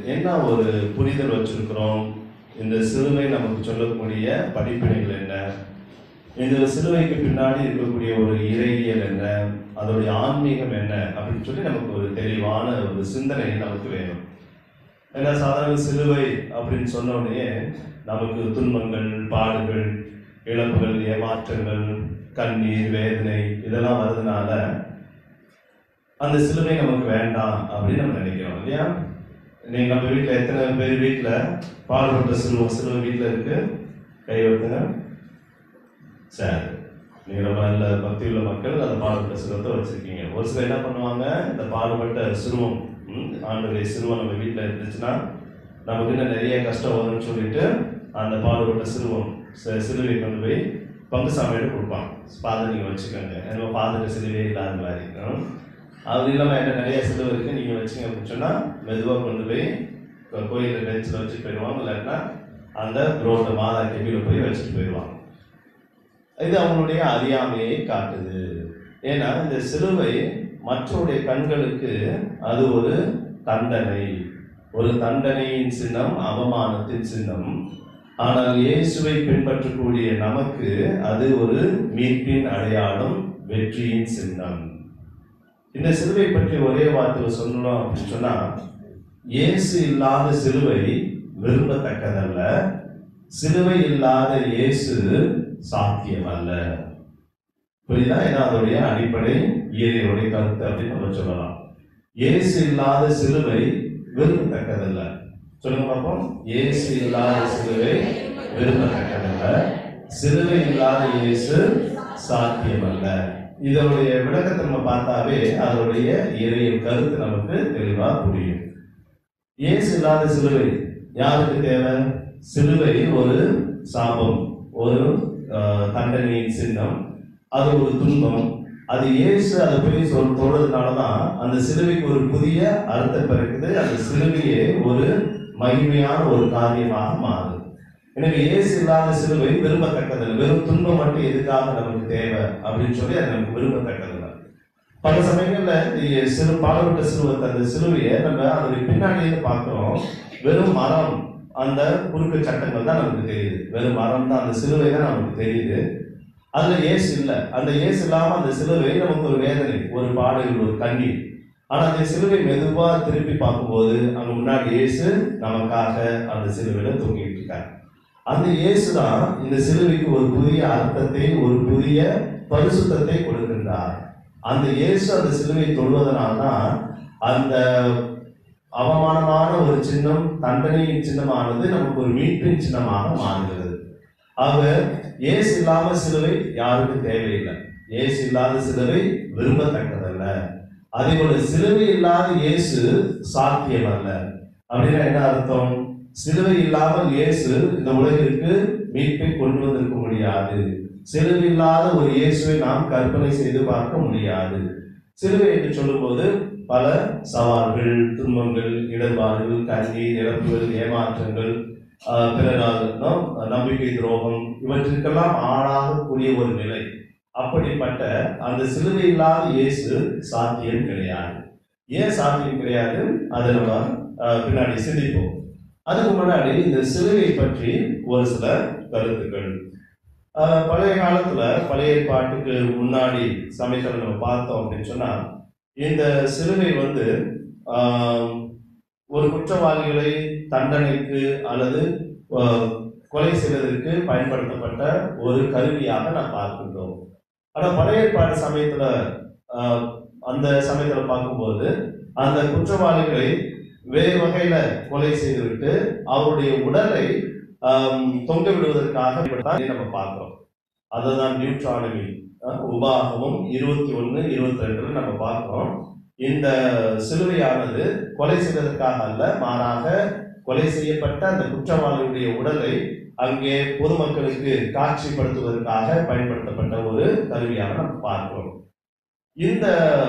என்ன ஒரு புரிதல் வச்சிருக்கிறோம் இந்த சிலுவை நமக்கு சொல்லக்கூடிய படிப்பினைகள் என்ன இந்த சிலுவைக்கு பின்னாடி இருக்கக்கூடிய ஒரு இறையியல் என்ன அதோடைய ஆன்மீகம் என்ன அப்படின்னு சொல்லி நமக்கு ஒரு தெளிவான ஒரு சிந்தனை நமக்கு வேணும் ஏன்னா சாதாரண சிலுவை அப்படின்னு சொன்ன உடனே நமக்கு துன்பங்கள் பாடுகள் இழப்புகள் ஏமாற்றங்கள் கண்ணீர் வேதனை இதெல்லாம் வர்றதுனால அந்த சிலுவை நமக்கு வேண்டாம் அப்படின்னு நம்ம நினைக்கிறோம் இல்லையா நீங்க நம்ம வீட்டில் எத்தனை பேர் வீட்டில் பாடுபட்ட சிலுவம் சிலுவை வீட்டில் இருக்கு கை வைத்துங்க சரி நீங்க ரொம்ப நல்ல பக்தி உள்ள மக்கள் அந்த பாடுபட்ட சிலுவத்தை வச்சிருக்கீங்க ஒரு சிலர் என்ன பண்ணுவாங்க இந்த பாடுபட்ட சிறுவம் ம், ஆண்டவருடைய சிறுவம் நம்ம வீட்டில் இருந்துச்சுன்னா நமக்கு இன்னும் நிறைய கஷ்டம் வரும்னு சொல்லிட்டு அந்த பாடுபட்ட சிறுவம் சி- சிலுவை கொண்டு போய் பங்கு சாமியிட கொடுப்பான் ஃபாதர் நீங்கள் வச்சுக்கோங்க ஏன்னா ஃபாதர் சிலுவே இல்லாத மாதிரி ம். அது இல்லாமல் என்ன நிறைய சிலுவை இருக்குது நீங்கள் வச்சுங்க அப்படின்னு சொன்னால் மெதுவாக கொண்டு போய் கோ- கோயிலில் பெஞ்சில் வச்சுட்டு போயிடுவாங்க இல்லாட்டினா அந்த ரோட்டை மாதா கெபியில் போய் வச்சுட்டு போயிடுவாங்க இது அவங்களுடைய அறியாமையை காட்டுது ஏன்னா இந்த சிலுவை மற்றவருடைய கண்களுக்கு அது ஒரு தண்டனை ஒரு தண்டனையின் சின்னம் அவமானத்தின் சின்னம் ஆனால் இயேசுவை பின்பற்றக்கூடிய நமக்கு அது ஒரு மீட்பின் அடையாளம் வெற்றியின் சின்னம் இந்த சிலுவை பற்றி ஒரே வார்த்தையில் சொல்லணும் அப்படின்னு சொன்னா இயேசு இல்லாத சிலுவை விரும்பத்தக்கதல்ல சிலுவை இல்லாத இயேசு சாத்தியம் அல்ல புரியுதா இதான் அதோடைய அடிப்படை இயற்கையுடைய கருத்து அப்படின்னு நம்ம சொல்லலாம் இயேசு இல்லாத சிலுவை விரும்பத்தக்கதல்ல சொல்லுங்க பார்ப்போம் இயேசு இல்லாத சிலுவை விரும்பத்தக்கதல்ல சிலுவை இல்லாத இயேசு சாத்தியம் அல்ல இதனுடைய விளக்கத்தை நம்ம பார்த்தாவே அதனுடைய இறைய கருத்து நமக்கு தெளிவா புரியும் இயேசு இல்லாத சிலுவை யாருக்கு தேவை சிலுவை ஒரு சாபம் ஒரு ஆஹ், தண்டனையின் சின்னம் அது ஒரு துன்பம் அது இயேசு அதை போய் சொல் சொல்றதுனால தான் அந்த சிலுவைக்கு ஒரு புதிய அர்த்தம் பிறக்குது அந்த சிலுவையே ஒரு மகிமையான ஒரு காரியமாக மாறுது எனவே இயேசு இல்லாத சிலுவை விரும்பத்தக்கதில்லை வெறும் துன்பம் மட்டும் எதுக்காக நமக்கு தேவை அப்படின்னு சொல்லி அது நமக்கு விரும்பத்தக்கதில்லை பல சமயங்கள்ல இந்த சிறு பாடுபட்ட சிலுவத்தை அந்த சிலுவையை நம்ம அதனுடைய பின்னாடியே பார்க்கிறோம் வெறும் மரம் அந்த குறுக்கு சட்டங்கள் தான் நமக்கு தெரியுது வெறும் மரம் தான் அந்த சிலுவை தான் நமக்கு தெரியுது அதுல இயேசு இல்லை அந்த இயேசு இல்லாம அந்த சிலுவை நமக்கு ஒரு வேதனை ஒரு பாடல் ஒரு கண்ணீர் ஆனா அந்த சிலுவை மெதுவா திருப்பி பார்க்கும்போது அங்க முன்னாடி இயேசு நமக்காக அந்த சிலுவையில தூங்கிட்டு இருக்காரு அந்த இயேசு தான் இந்த சிலுவைக்கு ஒரு புதிய அர்த்தத்தை ஒரு புதிய பரிசுத்தத்தை கொடுக்கின்றார் அந்த இயேசு அந்த சிலுவையை தொழுவதனால்தான் அந்த அவமானமான ஒரு சின்னம் தண்டனையின் சின்னமானது நமக்கு ஒரு மீட்பின் சின்னமாக மாறுகிறது ஆக இயேசு இல்லாம சிலுவை யாருக்கும் தேவையில்லை இயேசு இல்லாத சிலுவை விரும்பத்தக்கதல்ல அதே போல சிலுவை இல்லாத இயேசு சாத்தியம் அல்ல அப்படின்னா என்ன அர்த்தம் சிலுவை இல்லாமல் இயேசு இந்த உலகிற்கு மீட்பை கொண்டு வந்திருக்க முடியாது சிலுவை இல்லாத ஒரு இயேசுவை நாம் கற்பனை செய்து பார்க்க முடியாது சிலுவை என்று சொல்லும்போது பல சவால்கள் துன்பங்கள் இடர்பாடுகள் கண்ணீர் இறப்புகள் ஏமாற்றங்கள் ஆஹ், பிறரால் நம்- நம்பிக்கை துரோகம் இவற்றிற்கெல்லாம் ஆளாகக்கூடிய ஒரு நிலை அப்படிப்பட்ட அந்த சிலுவை இல்லாத இயேசு சாத்தியம் கிடையாது ஏன் சாத்தியம் கிடையாது அதை நம்ம ஆஹ், பின்னாடி சிந்திப்போம் அதுக்கு முன்னாடி இந்த சிலுவை பற்றி ஒரு சில கருத்துக்கள் ஆஹ், பழைய காலத்துல பழைய ஏற்பாட்டுக்கு முன்னாடி சமயத்தில் நம்ம பார்த்தோம் அப்படின்னு சொன்னா இந்த சிலுவை வந்து ஆஹ், ஒரு குற்றவாளிகளை தண்டனைக்கு அல்லது ஆஹ், கொலை செய்வதற்கு பயன்படுத்தப்பட்ட ஒரு கருவியாக நாம் பார்க்கின்றோம் ஆனா பழைய ஏற்பாடு சமயத்துல ஆஹ், அந்த சமயத்துல பார்க்கும்போது அந்த குற்றவாளிகளை வேறு வகையில கொலை செய்துவிட்டு அவருடைய உடலை ஆம், தொங்க விடுவதற்காக பயன்படுத்தா- நம்ம பார்க்கிறோம் அதுதான் நியூட்ரானமி உபாகமும் இருபத்தி ஒன்று இருபத்தி ரெண்டுல நம்ம பார்க்கிறோம் இந்த சிலுவையானது கொலை செய்வதற்காக அல்ல மாறாக கொலை செய்யப்பட்ட அந்த குற்றவாளியுடைய உடலை அங்கே பொதுமக்களுக்கு காட்சிப்படுத்துவதற்காக பயன்படுத்தப்பட்ட ஒரு கருவியாக நம்ம பார்க்கிறோம் இந்த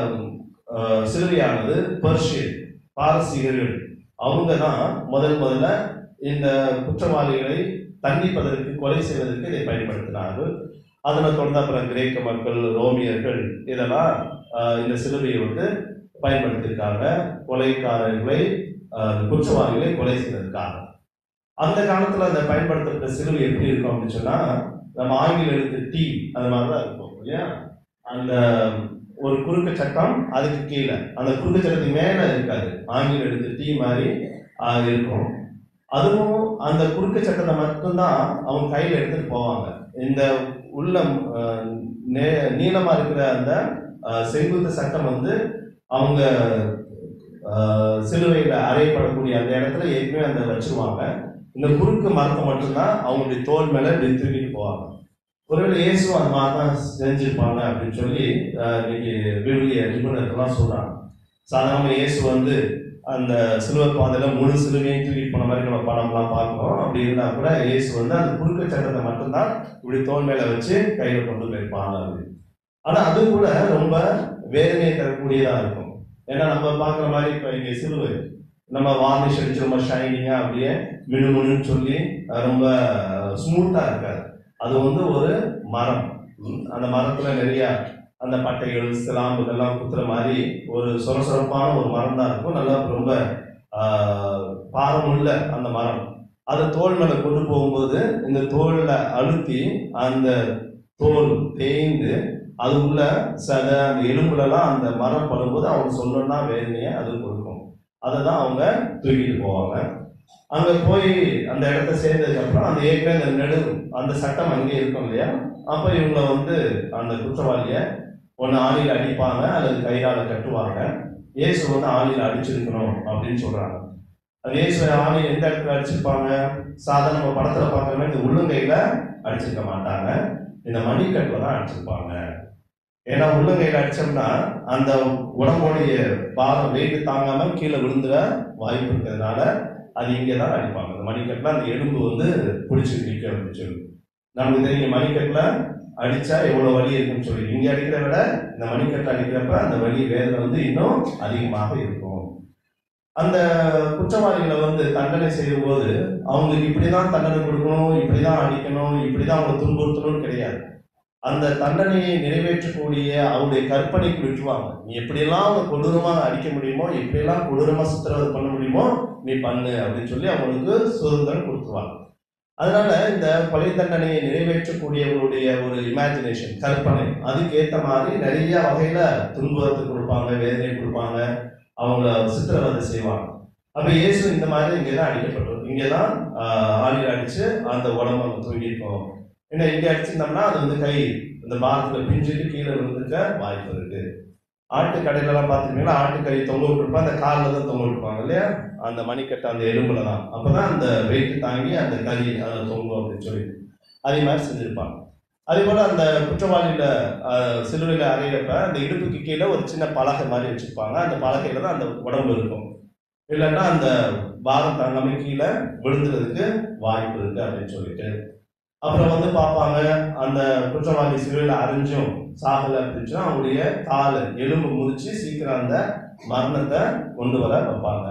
அஹ், சிலுவையானது பர்ஷியன் பாரசீகர்கள் அவங்க தான் முதல் முதல்ல இந்த குற்றவாளிகளை தண்டிப்பதற்கு கொலை செய்வதற்கு இதை பயன்படுத்தினார்கள் அதனை தொடர்ந்து அப்புறம் கிரேக்க மக்கள் ரோமியர்கள் இதெல்லாம் ஆஹ், இந்த சிலுவையை வந்து பயன்படுத்தியிருக்காங்க கொலைக்காரர்களை ஆஹ், குற்றவாளிகளை கொலை செய்ததற்காக அந்த காலத்துல அந்த பயன்படுத்தப்பட்ட சிலுவை எப்படி இருக்கும் அப்படின்னு சொன்னா நம்ம ஆங்கில எழுத்து டி அது மாதிரி தான் இருக்கும் இல்லையா அந்த ஒரு குறுக்கு சட்டம் அதுக்கு கீழே அந்த குறுக்கு சட்டத்துக்கு மேல இருக்காது ஆங்கில எழுத்து டி மாதிரி ஆஹ், இருக்கும் அதுவும் அந்த குறுக்கு சட்டத்தை மட்டும்தான் அவங்க கையில எடுத்துட்டு போவாங்க இந்த உள்ள ஆஹ், நே- நீளமா இருக்கிற அந்த ஆஹ், செங்குத்து சட்டம் வந்து அவங்க ஆஹ், சிலுவையில அறையப்படக்கூடிய அந்த இடத்துல ஏற்கனவே அந்த வச்சிருவாங்க இந்த குறுக்கு மரத்தை மட்டும்தான் அவங்களுடைய தோல் மேல இப்படி தூக்கிட்டு போவாங்க ஒருவேளை இயேசுவும் அந்த மாதிரி தான் செஞ்சிருப்பாங்க அப்படின்னு சொல்லி ஆஹ், இன்னைக்கு விவிலிய நிபுணர்கள்லாம் சொல்றாங்க சாதாரண இயேசு வந்து அந்த சிலுவை பாதையில முழு சிலுவையும் தூக்கிட்டு போன மாதிரி நம்ம படம்லாம் பார்க்கிறோம் அப்படி இருந்தா கூட இயேசு வந்து அந்த குறுக்கு சட்டத்தை மட்டும்தான் இப்படி தோல் மேல வச்சு கையில கொண்டு போயிருப்பாங்க அப்படி ஆனா அது கூட ரொம்ப வேதனையை தரக்கூடியதா இருக்கும் ஏன்னா நம்ம பார்க்குற மாதிரி இப்போ இங்க சிலுவை நம்ம வார்னிஷ் அடிச்சு ரொம்ப ஷைனிங்கா அப்படியே மினுமினுன்னு சொல்லி அஹ், ரொம்ப ஸ்மூத்தா இருக்காது அது வந்து ஒரு மரம் ம், அந்த மரத்துல நிறைய அந்த பட்டைகள் சிலாம்புகள்லாம் குத்துற மாதிரி ஒரு சொரசொரப்பான ஒரு மரம் தான் இருக்கும் நல்லா ரொம்ப ஆஹ், பாரமுள்ள அந்த மரம் அதை தோல் மேல கொண்டு போகும்போது இந்த தோல்ல அழுத்தி அந்த தோல் தேய்ந்து அது உள்ள சதை அந்த எலும்புலலாம் அந்த மரம் படும்போது அவங்க சொல்லணும்னா வேதனையை அது கொடுக்கும் அதை தான் அவங்க தூக்கிட்டு போவாங்க அங்க போய் அந்த இடத்த சேர்ந்ததுக்கு அப்புறம் அந்த ஏற்கனவே அந்த நெடு அந்த சட்டம் அங்கே இருக்கும் இல்லையா அப்ப இவங்க வந்து அந்த குற்றவாளிய ஒன்னு ஆணியில் அடிப்பாங்க அல்லது கயிறால கட்டுவாங்க இயேசு வந்து ஆணியில் அடிச்சிருக்கணும் அப்படின்னு சொல்றாங்க அது இயேசு ஆணியில் எந்த இடத்துல அடிச்சிருப்பாங்க சாதாரண நம்ம படத்துல பார்க்குற மாதிரி இந்த உள்ளங்கையில அடிச்சிருக்க மாட்டாங்க இந்த மணிக்கட்டில் தான் அடிச்சிருப்பாங்க ஏன்னா உள்ளங்கையில அடிச்சோம்னா அந்த உடம்புடைய பாரம் வெயிட் தாங்காம கீழே விழுந்துட வாய்ப்பு இருக்கிறதுனால அது இங்கே தான் அடிப்பாங்க அந்த மணிக்கட்டில் அந்த எலும்பு வந்து பிடிச்சி நிற்க அப்படின்னு சொல்லி நமக்கு தெரியும் மணிக்கட்டில் அடிச்சா எவ்வளவு வலி இருக்குன்னு சொல்லி இங்க அடிக்கிறத விட இந்த மணிக்கட்டில் அடிக்கிறப்ப அந்த வலி வேதனை வந்து இன்னும் அதிகமாக இருக்கும் அந்த குற்றவாளிகளை வந்து தண்டனை செய்யும் போது அவங்களுக்கு இப்படிதான் தண்டனை கொடுக்கணும் இப்படிதான் அடிக்கணும் இப்படிதான் அவங்களை துன்புறுத்தணும்னு கிடையாது அந்த தண்டனையை நிறைவேற்றக்கூடிய அவருடைய கற்பனைக்கு விட்டுருவாங்க நீ எப்படியெல்லாம் அவங்க கொடூரமாக அடிக்க முடியுமோ எப்படியெல்லாம் கொடூரமா சித்திரவதை பண்ண முடியுமோ நீ பண்ணு அப்படின்னு சொல்லி அவங்களுக்கு சுதந்திரம் கொடுத்துருவாங்க அதனால இந்த கொலை தண்டனையை நிறைவேற்றக்கூடியவருடைய ஒரு இமேஜினேஷன் கற்பனை அதுக்கு ஏத்த மாதிரி நிறைய வகையில துன்புறத்தை கொடுப்பாங்க வேதனை கொடுப்பாங்க அவங்கள சித்திரவதை செய்வாங்க அப்ப இயேசு இந்த மாதிரி இங்கதான் அடிக்கப்பட்டது இங்கதான் ஆஹ், ஆணியில் அடிச்சு அந்த உடம்பு அங்க தூங்கியிருக்கோம் ஏன்னா இங்க அடிச்சிருந்தோம்னா அது வந்து கை இந்த பாரத்துல பிஞ்சிட்டு கீழே விழுந்துக்க வாய்ப்பு இருக்கு ஆட்டு கடையில எல்லாம் பாத்துருக்கீங்களா ஆட்டுக்கறி தொங்க விட்டுருப்பா அந்த காலில் தான் தொங்க விட்டுருப்பாங்க இல்லையா அந்த மணிக்கட்டை அந்த எலும்புல தான் அப்பதான் அந்த வெயிட் தாங்கி அந்த கறி அதில் தொங்கும் அப்படின்னு சொல்லி அதே மாதிரி செஞ்சிருப்பாங்க அதே போல அந்த குற்றவாளியில ஆஹ், சிலுவையில அறையிறப்ப அந்த இடுப்புக்கு கீழே ஒரு சின்ன பலகை மாதிரி வச்சிருப்பாங்க அந்த பலகையில தான் அந்த உடம்பு இருக்கும் இல்லைன்னா அந்த பாரம் தாங்காம கீழே விழுந்துறதுக்கு வாய்ப்பு இருக்கு அப்படின்னு சொல்லிட்டு அப்புறம் வந்து பார்ப்பாங்க அந்த குற்றவாளி சிலுவையில அரைஞ்சும் சாகல அப்படின்னு சொன்னா அவங்களுடைய காலை எலும்பு முறிச்சு சீக்கிரம் அந்த மரணத்தை கொண்டு வர வைப்பாங்க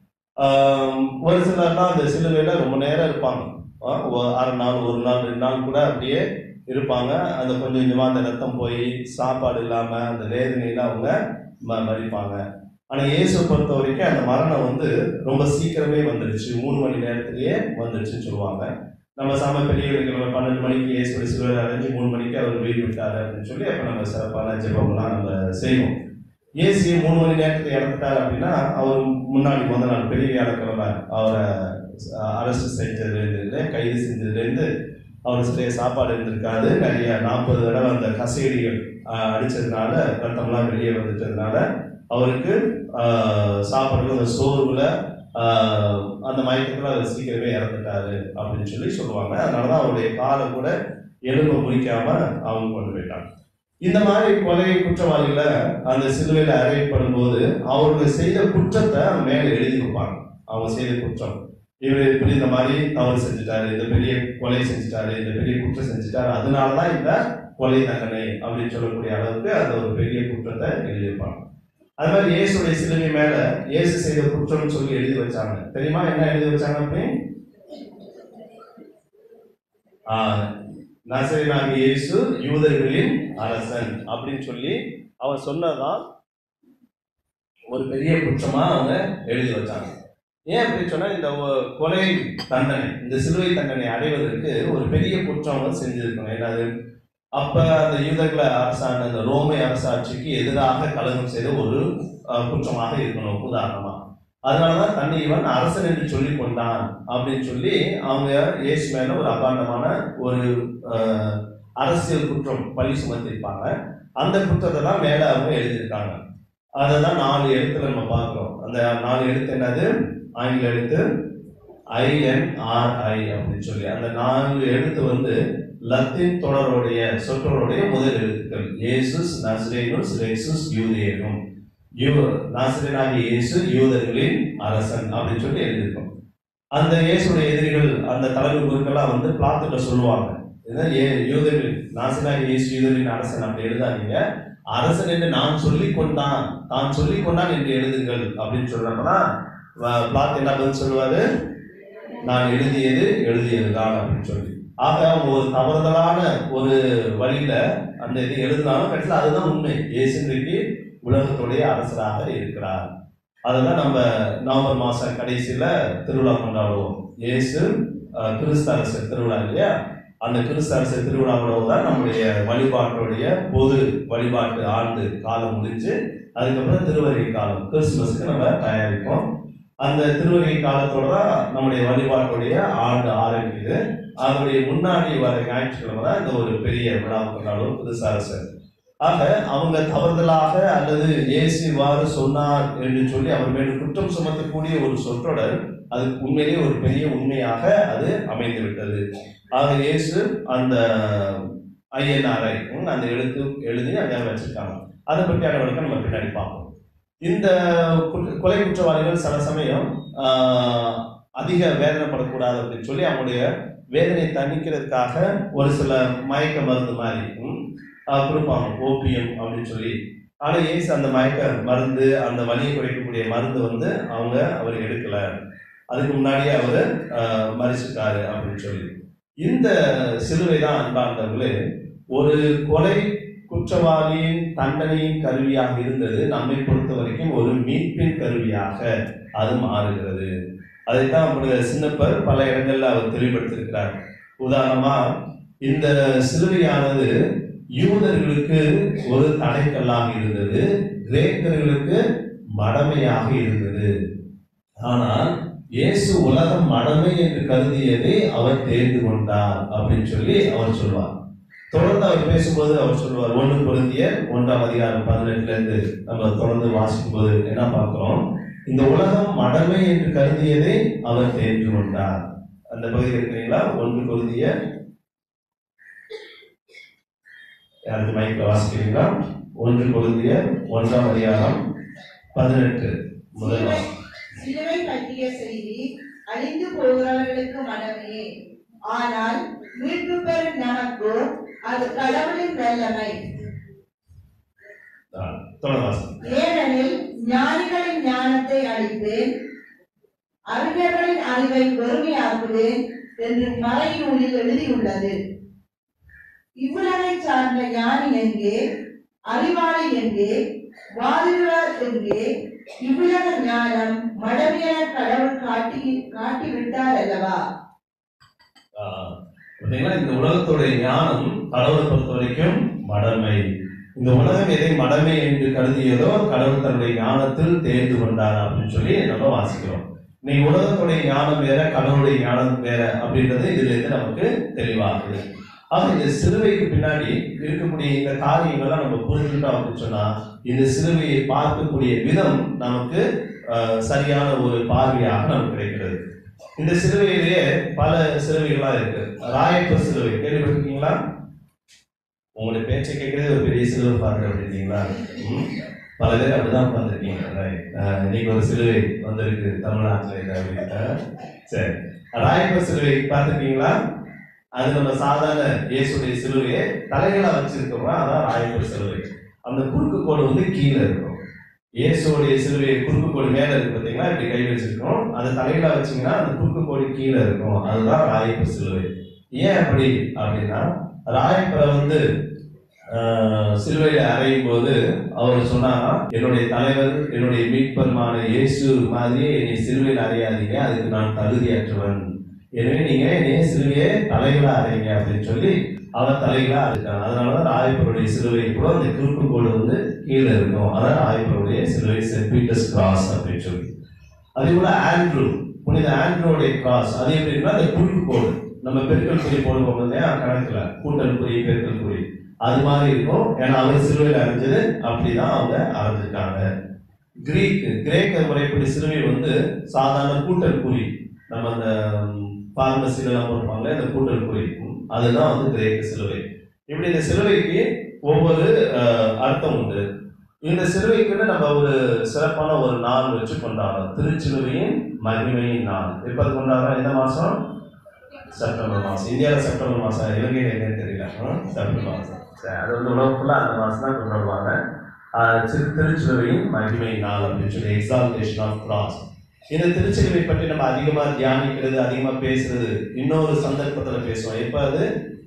ஆஹ் ஒரு சிலர்லாம் அந்த சிலுவையில ரொம்ப நேரம் இருப்பாங்க ஆஹ் ஒரு அரை நாள் ஒரு நாள் ரெண்டு நாள் கூட அப்படியே இருப்பாங்க அந்த கொஞ்சம் கொஞ்சமா அந்த ரத்தம் போய் சாப்பாடு இல்லாம அந்த வேதனையில அவங்க ம- மரிப்பாங்க ஆனா இயேசு பொறுத்த வரைக்கும் அந்த மரணம் வந்து ரொம்ப சீக்கிரமே வந்துடுச்சு மூணு மணி நேரத்திலேயே வந்துடுச்சுன்னு சொல்லுவாங்க நம்ம சாம பெரியவர்கள் நம்ம பன்னெண்டு மணிக்கு இயேசு சிலுவையில் அடைஞ்சு மூணு மணிக்கு அவர் வீடு விட்டாரு அப்படின்னு சொல்லி அப்ப நம்ம சிறப்பான ஜெபம்லாம் நம்ம செய்வோம் இயேசு மூணு மணி நேரத்துக்கு இறந்துட்டாரு அப்படின்னா அவர் முன்னாடி முத நாள் பெரிய வியாழக்கிழமை அவரை அரசு செஞ்சதுலேருந்து கைது செஞ்சதுலேருந்து அவர் சரியா சாப்பாடு இருந்திருக்காது நிறைய நாற்பது தடவை அந்த கசேடிகள் ஆஹ், அடிச்சதுனால ரத்தம்லாம் வெளியே வந்துட்டதுனால அவருக்கு ஆஹ், சாப்பாடு அந்த சோர்வுல ஆஹ், அந்த மயக்கத்துல அவர் சீக்கிரமே இறந்துட்டாரு அப்படின்னு சொல்லி சொல்லுவாங்க அதனாலதான் அவருடைய காலை கூட எலும்பை முறிக்காம அவங்க கொண்டு போயிட்டாங்க இந்த மாதிரி கொலை குற்றவாளிகளை அந்த சிலுவையில அறையப்படும் போது அவர்கள் செய்த குற்றத்தை மேல எழுதி வைப்பாங்க அவங்க செய்த குற்றம் இவர் இப்படி இந்த மாதிரி தவறு செஞ்சுட்டாரு இந்த பெரிய கொலை செஞ்சுட்டாரு இந்த பெரிய குற்றம் செஞ்சுட்டாரு அதனாலதான் இந்த கொலை தண்டனை அப்படின்னு சொல்லக்கூடிய அளவுக்கு அந்த ஒரு பெரிய குற்றத்தை எழுதி வைப்பாங்க அது மாதிரி இயேசுடைய சிலுவை மேல இயேசு செய்த குற்றம்னு சொல்லி எழுதி வச்சாங்க தெரியுமா என்ன எழுதி வச்சாங்க அப்படி ஆஹ், நசரேயனாகிய இயேசு யூதர்களின் அரசன் அப்படின்னு சொல்லி அவன் சொன்னதான் ஒரு பெரிய குற்றமா அவங்க எழுதி வச்சாங்க ஏன் அப்படி சொன்னா இந்த ஒ- கொலை தண்டனை இந்த சிலுவை தண்டனை அடைவதற்கு ஒரு பெரிய குற்றம் வந்து செஞ்சிருக்கணும் என்னது அப்ப அந்த யூதர்களை அரசாண்ட அந்த ரோமை அரசாட்சிக்கு எதிராக கலகம் செய்த ஒரு அஹ், குற்றமாக இருக்கணும் உதாரணமா அதனாலதான் தன்னை இவன் அரசன் என்று சொல்லி கொண்டான் அப்படின்னு சொல்லி அவங்க இயேசு மேல ஒரு அபாண்டமான ஒரு அஹ், அரசியல் குற்றம் பழி சுமத்திருப்பாங்க அந்த குற்றத்தை தான் மேல அவங்க எழுதியிருக்காங்க அதை தான் நாலு எழுத்துல நம்ம பார்க்கிறோம் அந்த நாலு எழுத்து என்னது ஆங்கில எழுத்து ஐஎன்ஆர்ஐ அப்படின்னு சொல்லி அந்த நான்கு எழுத்து வந்து லத்தீன் தொடருடைய சொற்றொடருடைய முதல் எழுத்துக்கள் இயேசுஸ் நஸ்ரேனுஸ் ரெக்ஸுஸ் யூதேனும் யூ நாசிரியனாகிய இயேசு யூதர்களின் அரசன் அப்படின்னு சொல்லி எழுதியிருக்கோம் அந்த இயேசுடைய எதிரிகள் அந்த தலைமை குருக்கெல்லாம் வந்து பிளாத்துல சொல்லுவாங்க இதுதான் ஏ யூதர்கள் நாசிரியனாகிய இயேசு யூதரின் அரசன் அப்படி எழுதாதீங்க அரசன் என்று நான் சொல்லிக் கொண்டான் தான் சொல்லிக் கொண்டான் என்று எழுதுங்கள் அப்படின்னு சொல்றப்பதான் வ- பிளாத் என்ன பதில் சொல்லுவாரு நான் எழுதியது எழுதியதுதான் அப்படின்னு சொல்லி ஆக அவங்க ஒரு தவறுதலான ஒரு வழியில அந்த இது எழுதினாலும் கடைசியில் அதுதான் உண்மை இயேசு இன்றைக்கு உலகத்துடைய அரசராக இருக்கிறார் அதுதான் நம்ம நவம்பர் மாசம் கடைசியில திருவிழா கொண்டாடுவோம் இயேசு அஹ், கிறிஸ்து அரசர் திருவிழா இல்லையா அந்த கிறிஸ்து அரசர் திருவிழாவோட தான் நம்முடைய வழிபாட்டுடைய பொது வழிபாட்டு ஆண்டு காலம் முடிஞ்சு அதுக்கப்புறம் திருவருகை காலம் கிறிஸ்துமஸ்க்கு நம்ம தயாரிப்போம் அந்த திருவருகை காலத்தோட தான் நம்முடைய வழிபாட்டுடைய ஆண்டு ஆரம்பிக்குது அதனுடைய முன்னாடி வர ஞாயிற்றுக்கிழமை தான் இந்த ஒரு பெரிய விழா கொண்டாடுவோம் புதுசு அரசர் ஆக அவங்க தவறுதலாக அல்லது இயேசு இவ்வாறு சொன்னார் என்று சொல்லி அவர் மேல் குற்றம் சுமத்தக்கூடிய ஒரு சொற்றொடர் அது உண்மையிலேயே ஒரு பெரிய உண்மையாக அது அமைந்து விட்டது ஆக இயேசு அந்த ஐஎன்ஆர்ஐ அந்த எழுத்து எழுதி அங்கே வச்சிருக்காங்க அதை பற்றியான விளக்கம் நம்ம பின்னாடி பார்ப்போம் இந்த குற்ற- கொலை குற்றவாளிகள் சில சமயம் ஆஹ், அதிக வேதனைப்படக்கூடாது அப்படின்னு சொல்லி அவங்களுடைய வேதனை தணிக்கிறதுக்காக ஒரு சில மயக்க மருந்து மாதிரி ம், ஆஹ், கொடுப்பாங்க ஓபியம் அப்படின்னு சொல்லி ஆனா ஏசு அந்த மயக்க மருந்து அந்த வலியை குறைக்கக்கூடிய மருந்து வந்து அவங்க அவர் எடுக்கல அதுக்கு முன்னாடியே அவர் மறிச்சிட்டாரு அப்படின்னு சொல்லி இந்த சிலுவை தான் அன்பார்ந்தவர்களே ஒரு கொலை குற்றவாளியின் தண்டனையின் கருவியாக இருந்தது நம்மை பொறுத்த வரைக்கும் ஒரு மீட்பின் கருவியாக அது மாறுகிறது அதைத்தான் நம்முடைய சின்னப்பர் பல இடங்கள்ல அவர் தெளிவுபடுத்தியிருக்கிறார் உதாரணமா இந்த சிலுவையானது யூதர்களுக்கு ஒரு தடைக்கல்லாக இருந்தது கிரேக்கர்களுக்கு மடமையாக இருந்தது ஆனால் இயேசு உலகம் மடமை என்று கருதியதை அவர் தேர்ந்து கொண்டார் அப்படின்னு சொல்லி அவர் சொல்வார் தொடர்ந்து அவர் பேசும்போது அவர் சொல்வார் ஒன்று பொருந்திய ஒன்றாம் அதிகாரம் பதினெட்டுல இருந்து நம்ம தொடர்ந்து வாசிக்கும் போது என்ன பார்க்கிறோம் இந்த உலகம் மடமை என்று கருதியதை அவர் தேர்ந்து கொண்டார் அந்த பகுதி இருக்கிறீங்களா ஒன்று பொருந்திய யாருக்கு மைக்ல வாசிக்கிறீங்களா ஒன்று பொருந்திய ஒன்றாம் அதிகாரம் பதினெட்டு முதல் வாசம். சிலுவை பற்றிய செய்தி அழிந்து போகிறவர்களுக்கு மனமே ஆனால் மீட்பு பெறும் நமக்கோ அது கடவுளின் வல்லமை ஆ, தொடர்ந்து வாசம். ஏனெனில் ஞானிகளின் ஞானத்தை அழிப்பேன் அறிஞர்களின் அறிவை வெறுமையாக்குவேன் என்று மறைநூலில் எழுதியுள்ளது இவ்வுலகை சார்ந்த ஞானி எங்கே அறிவாளி எங்கே வாதிடுவர் எங்கே இவ்வுலக ஞானம் மடமையென கடவுள் காட்டி காட்டிவிட்டார் அல்லவா ஆ, பார்த்தீங்களா இந்த உலகத்துடைய ஞானம் கடவுளை பொறுத்த வரைக்கும் மடமை இந்த உலகம் எதை மடமை என்று கருதியதோ கடவுள் தன்னுடைய ஞானத்தில் தேர்ந்து கொண்டார் அப்படின்னு சொல்லி நம்ம வாசிக்கிறோம் இன்னைக்கு உலகத்துடைய ஞானம் வேற கடவுளுடைய ஞானம் வேற அப்படின்றது இதுல இருந்து நமக்கு தெளிவாகுது ஆக இந்த சிலுவைக்கு பின்னாடி இருக்கக்கூடிய இந்த காரியங்கள்லாம் நம்ம புரிஞ்சுட்டோம் அப்படின்னு சொன்னா இந்த சிலுவையை பார்க்கக்கூடிய விதம் நமக்கு ஆஹ், சரியான ஒரு பார்வையாக நமக்கு கிடைக்கிறது இந்த சிலுவையிலேயே பல சிலுவைகள்லாம் இருக்கு ராயப்பர் சிலுவை கேள்விப்பட்டிருக்கீங்களா உங்களுடைய பேச்சை கேட்கறதே ஒரு பெரிய சிலுவை பாருங்க அப்படின்னீங்களா ம். பல பேர் அப்படிதான் உட்காந்துருக்கீங்க இன்னைக்கு ஒரு சிலுவை வந்திருக்கு தமிழ்நாட்டில் இது அப்படின்னு சரி ராயப்பர் சிலுவை பார்த்துருக்கீங்களா அது நம்ம சாதாரண இயேசுடைய சிலுவையை தலைகளா வச்சிருக்கோம் அதான் ராயப்பர் சிலுவை அந்த குறுக்கு கோடு வந்து கீழே இருக்கும் இயேசுடைய சிலுவை குறுக்கு கோடு மேல இருக்கு பார்த்தீங்களா இப்படி கை வச்சிருக்கோம் அது தலைகளா வச்சீங்கன்னா அந்த குறுக்கு கோடு கீழே இருக்கும் அதுதான் ராயப்பர் சிலுவை ஏன் அப்படி அப்படின்னா ராயப்பரை வந்து ஆஹ், சிலுவையில அறையும் போது அவர் சொன்னாங்க என்னுடைய தலைவர் என்னுடைய மீட்பருமான இயேசு மாதிரி என்னை சிலுவையில் அறையாதீங்க அதுக்கு நான் தகுதியற்றவன் எனவே நீங்க என்னைய சிலுவையை தலைகளா அறைங்க அப்படின்னு சொல்லி அவர் தலைகளா இருக்காங்க அதனாலதான் ராயப்பருடைய சிலுவை கூட அந்த குறுக்கு கோடு வந்து கீழே இருக்கும் அதான் ராயப்பருடைய சிலுவை சென்ட் பீட்டர்ஸ் கிராஸ் அப்படின்னு சொல்லி அதே போல ஆண்ட்ரூ புனித ஆண்ட்ரூடைய கிராஸ் அது எப்படின்னா அந்த குறுக்கு கோடு நம்ம பெருக்கல் குறி போடுவோம் இல்லையா கணக்குல கூட்டல் குறி பெருக்கல் குறி அது மாதிரி இருக்கும் ஏன்னா அவர் சிலுவையில் அரைஞ்சது அப்படிதான் அவங்க அரைஞ்சிருக்காங்க கிரீக் கிரேக்க முறைப்படி சிலுவை வந்து சாதாரண கூட்டல் குறி நம்ம அந்த பார்மசில எல்லாம் போடுவாங்களே அந்த கூட்டல் குறி அதுதான் வந்து கிரேக்க சிலுவை இப்படி இந்த சிலுவைக்கு ஒவ்வொரு அஹ், அர்த்தம் உண்டு இந்த சிலுவைக்குன்னு நம்ம ஒரு சிறப்பான ஒரு நாள் வச்சு கொண்டாடுறோம் திருச்சிலுவையின் மகிமையின் நாள் எப்ப அது கொண்டாடுறோம் எந்த மாசம் செப்டம்பர் மாசம் இந்தியாவில் செப்டம்பர் மாசம் இலங்கையில் என்னன்னு தெரியல ஆ? செப்டம்பர் மாசம் சரி அது வந்து உலகம் ஃபுல்லாக அந்த மாசம் தான் கொண்டாடுவாங்க ஆஹ் திரு திருச்சிலுவையின் மகிமை நாள் அப்படின்னு சொல்லி எக்ஸால்டேஷன் ஆஃப் கிராஸ் இந்த திருச்சிலுவை பற்றி நம்ம அதிகமா தியானிக்கிறது அதிகமா பேசுறது இன்னொரு சந்தர்ப்பத்துல பேசுவோம் எப்ப அது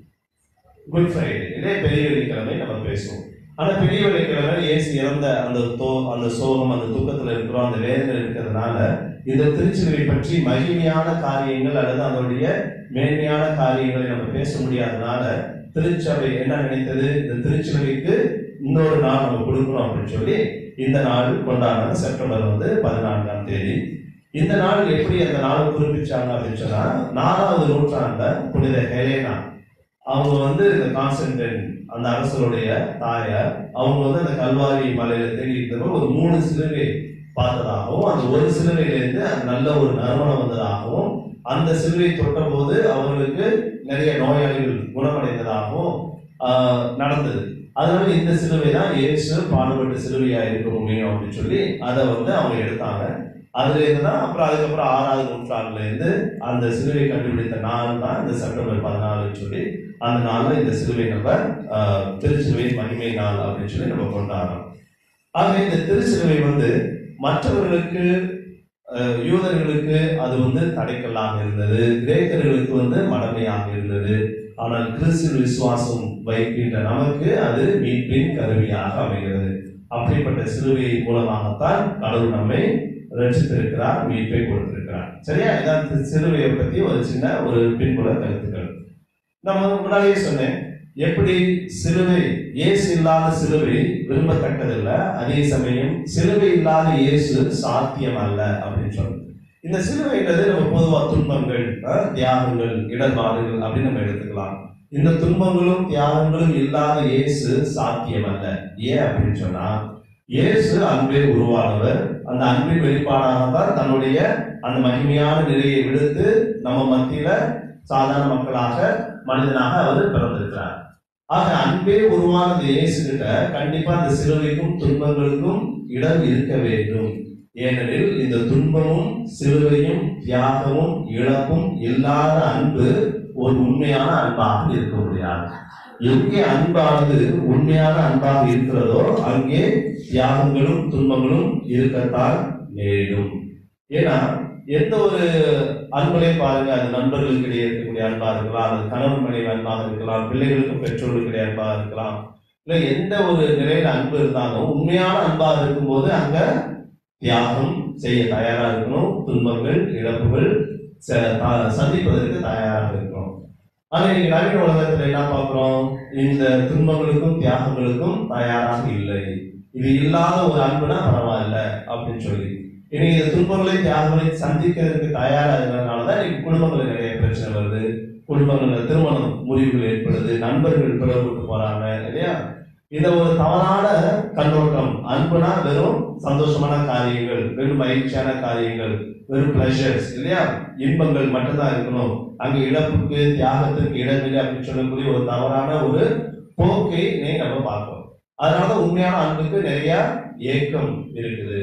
குட் ஃப்ரைடே இதே பெரிய வெள்ளிக்கிழமை நம்ம பேசுவோம் ஆனா பெரிய வெள்ளிக்கிழமை இயேசு இறந்த அந்த தோ அந்த சோகம் அந்த துக்கத்துல இருக்கிறோம் அந்த வேதனை இருக்கிறதுனால இந்த திருச்சிலுவை பற்றி மகிமையான காரியங்கள் அல்லது அதனுடைய மேன்மையான காரியங்களை நம்ம பேச முடியாதனால திருச்சபை என்ன நினைத்தது இந்த திருச்சிலுவைக்கு இன்னொரு நாள் நம்ம கொடுக்கணும் அப்படின்னு சொல்லி இந்த நாள் கொண்டாடுறாங்க செப்டம்பர் வந்து பதினான்காம் தேதி இந்த நாள் எப்படி அந்த நாள் குறிப்பிச்சாங்க அப்படின்னு சொன்னா நாலாவது நூற்றாண்டுல புனித ஹெலேனா அவங்க வந்து இந்த கான்ஸ்டன்டைன் அந்த அரசருடைய தாயார் அவங்க வந்து அந்த கல்வாரி மலையில தேடிட்டு இருந்தப்போ ஒரு மூணு சிலுவை பார்த்ததாகவும் அந்த ஒரு சிலுவையிலிருந்து அந்த நல்ல ஒரு நறுமணம் வந்ததாகவும் அந்த சிலுவை தொட்ட போது அவர்களுக்கு நிறைய நோயாளிகள் குணமடைந்ததாகவும் ஆஹ், நடந்தது அதனால இந்த சிலுவை தான் இயேசு பாடுபட்ட சிலுவையா இருக்க முடியும் அப்படின்னு சொல்லி அதை வந்து அவங்க எடுத்தாங்க அதுல இருந்து தான் அப்புறம் அதுக்கப்புறம் ஆறாவது நூற்றாண்டுல இருந்து அந்த சிலுவை கண்டுபிடித்த நாள் தான் இந்த செப்டம்பர் பதினாலுன்னு சொல்லி அந்த நாள்ல இந்த சிலுவை நம்ம ஆஹ், திருச்சிலுவை மகிமை நாள் அப்படின்னு சொல்லி நம்ம கொண்டாடுறோம் ஆக இந்த திருச்சிலுவை வந்து மற்றவர்களுக்கு ஆஹ், யூதர்களுக்கு அது வந்து தடைக்கல்லாக இருந்தது கிரேக்கர்களுக்கு வந்து மடமையாக இருந்தது ஆனால் கிறிஸ்து விசுவாசம் வைக்கின்ற நமக்கு அது மீட்பின் கருவியாக அமைகிறது அப்படிப்பட்ட சிலுவை மூலமாகத்தான் கடவுள் நம்மை ரட்சித்திருக்கிறார் மீட்பை கொடுத்திருக்கிறார் சரியா இதான் தி- சிலுவையை பத்தி ஒரு சின்ன ஒரு பின்புல கருத்துக்கள் நம்ம முன்னாடியே சொன்னேன் எப்படி சிலுவை இயேசு இல்லாத சிலுவை விரும்பத்தக்கதில்லை அதே சமயம் சிலுவை இல்லாத இயேசு சாத்தியம் அல்ல அப்படின்னு சொல்றோம் இந்த சிலுவைன்றது நம்ம பொதுவா துன்பங்கள் அஹ், தியாகங்கள் இடர்பாடுகள் அப்படின்னு நம்ம எடுத்துக்கலாம் இந்த துன்பங்களும் தியாகங்களும் இல்லாத இயேசு சாத்தியம் அல்ல ஏன் அப்படின்னு சொன்னா இயேசு அன்பே உருவானவர் அந்த அன்பின் வெளிப்பாடாக தான் தன்னுடைய அந்த மகிமையான நிலையை விடுத்து நம்ம மத்தியில சாதாரண மக்களாக மனிதனாக அவர் பிறந்திருக்கிறார் ஆக அன்பே உருவானது இயேசு கிட்ட கண்டிப்பா அந்த சிலுவைக்கும் துன்பங்களுக்கும் இடம் இருக்க வேண்டும் ஏனெனில் இந்த துன்பமும் சிலுவையும் தியாகமும் இழப்பும் இல்லாத அன்பு ஒரு உண்மையான அன்பாக இருக்க முடியாது எங்கே அன்பானது உண்மையான அன்பாக இருக்கிறதோ அங்கே தியாகங்களும் துன்பங்களும் இருக்கத்தான் நேரிடும் ஏன்னா எந்த ஒரு அன்புலையும் பாருங்க அது நண்பர்களுக்கு இடையே இருக்கக்கூடிய அன்பா இருக்கலாம் அல்லது கணவன் மனைவி அன்பாக இருக்கலாம் பிள்ளைகளுக்கும் பெற்றோர்களுக்கு இடையே அன்பாக இருக்கலாம் இல்ல எந்த ஒரு நிலையில அன்பு இருந்தாலும் உண்மையான அன்பாக இருக்கும்போது அங்க தியாகம் செய்ய தயாரா இருக்கணும் துன்பங்கள் இழப்புகள் ச- த- சந்திப்பதற்கு தயாராக இருக்கணும் ஆனா இன்னைக்கு நவீன உலகத்துல என்ன பார்க்கிறோம் இந்த துன்பங்களுக்கும் தியாகங்களுக்கும் தயாராக இல்லை இது இல்லாத ஒரு அன்புனா பரவாயில்ல அப்படின்னு சொல்லி இன்னைக்கு இந்த துன்பங்களை தியாகங்களை சந்திக்கிறதுக்கு தயாரா இருக்கிறதுனாலதான் இன்னைக்கு குடும்பங்கள் நிறைய பிரச்சனை வருது குடும்பங்கள்ல திருமணம் முறிவுகள் ஏற்படுது நண்பர்கள் பிளவுக்கு போறாங்க இல்லையா இந்த ஒரு தவறான கண்ணோட்டம் அன்புனா வெறும் சந்தோஷமான காரியங்கள் வெறும் மகிழ்ச்சியான காரியங்கள் வெறும் பிளஷர்ஸ் இல்லையா இன்பங்கள் மட்டும்தான் இருக்கணும் அங்க இழப்புக்கு தியாகத்திற்கு இடமில்லை அப்படின்னு சொல்லக்கூடிய ஒரு தவறான ஒரு போக்கை நீ நம்ம பார்க்கிறோம் அதனால உண்மையான அன்புக்கு நிறைய ஏக்கம் இருக்குது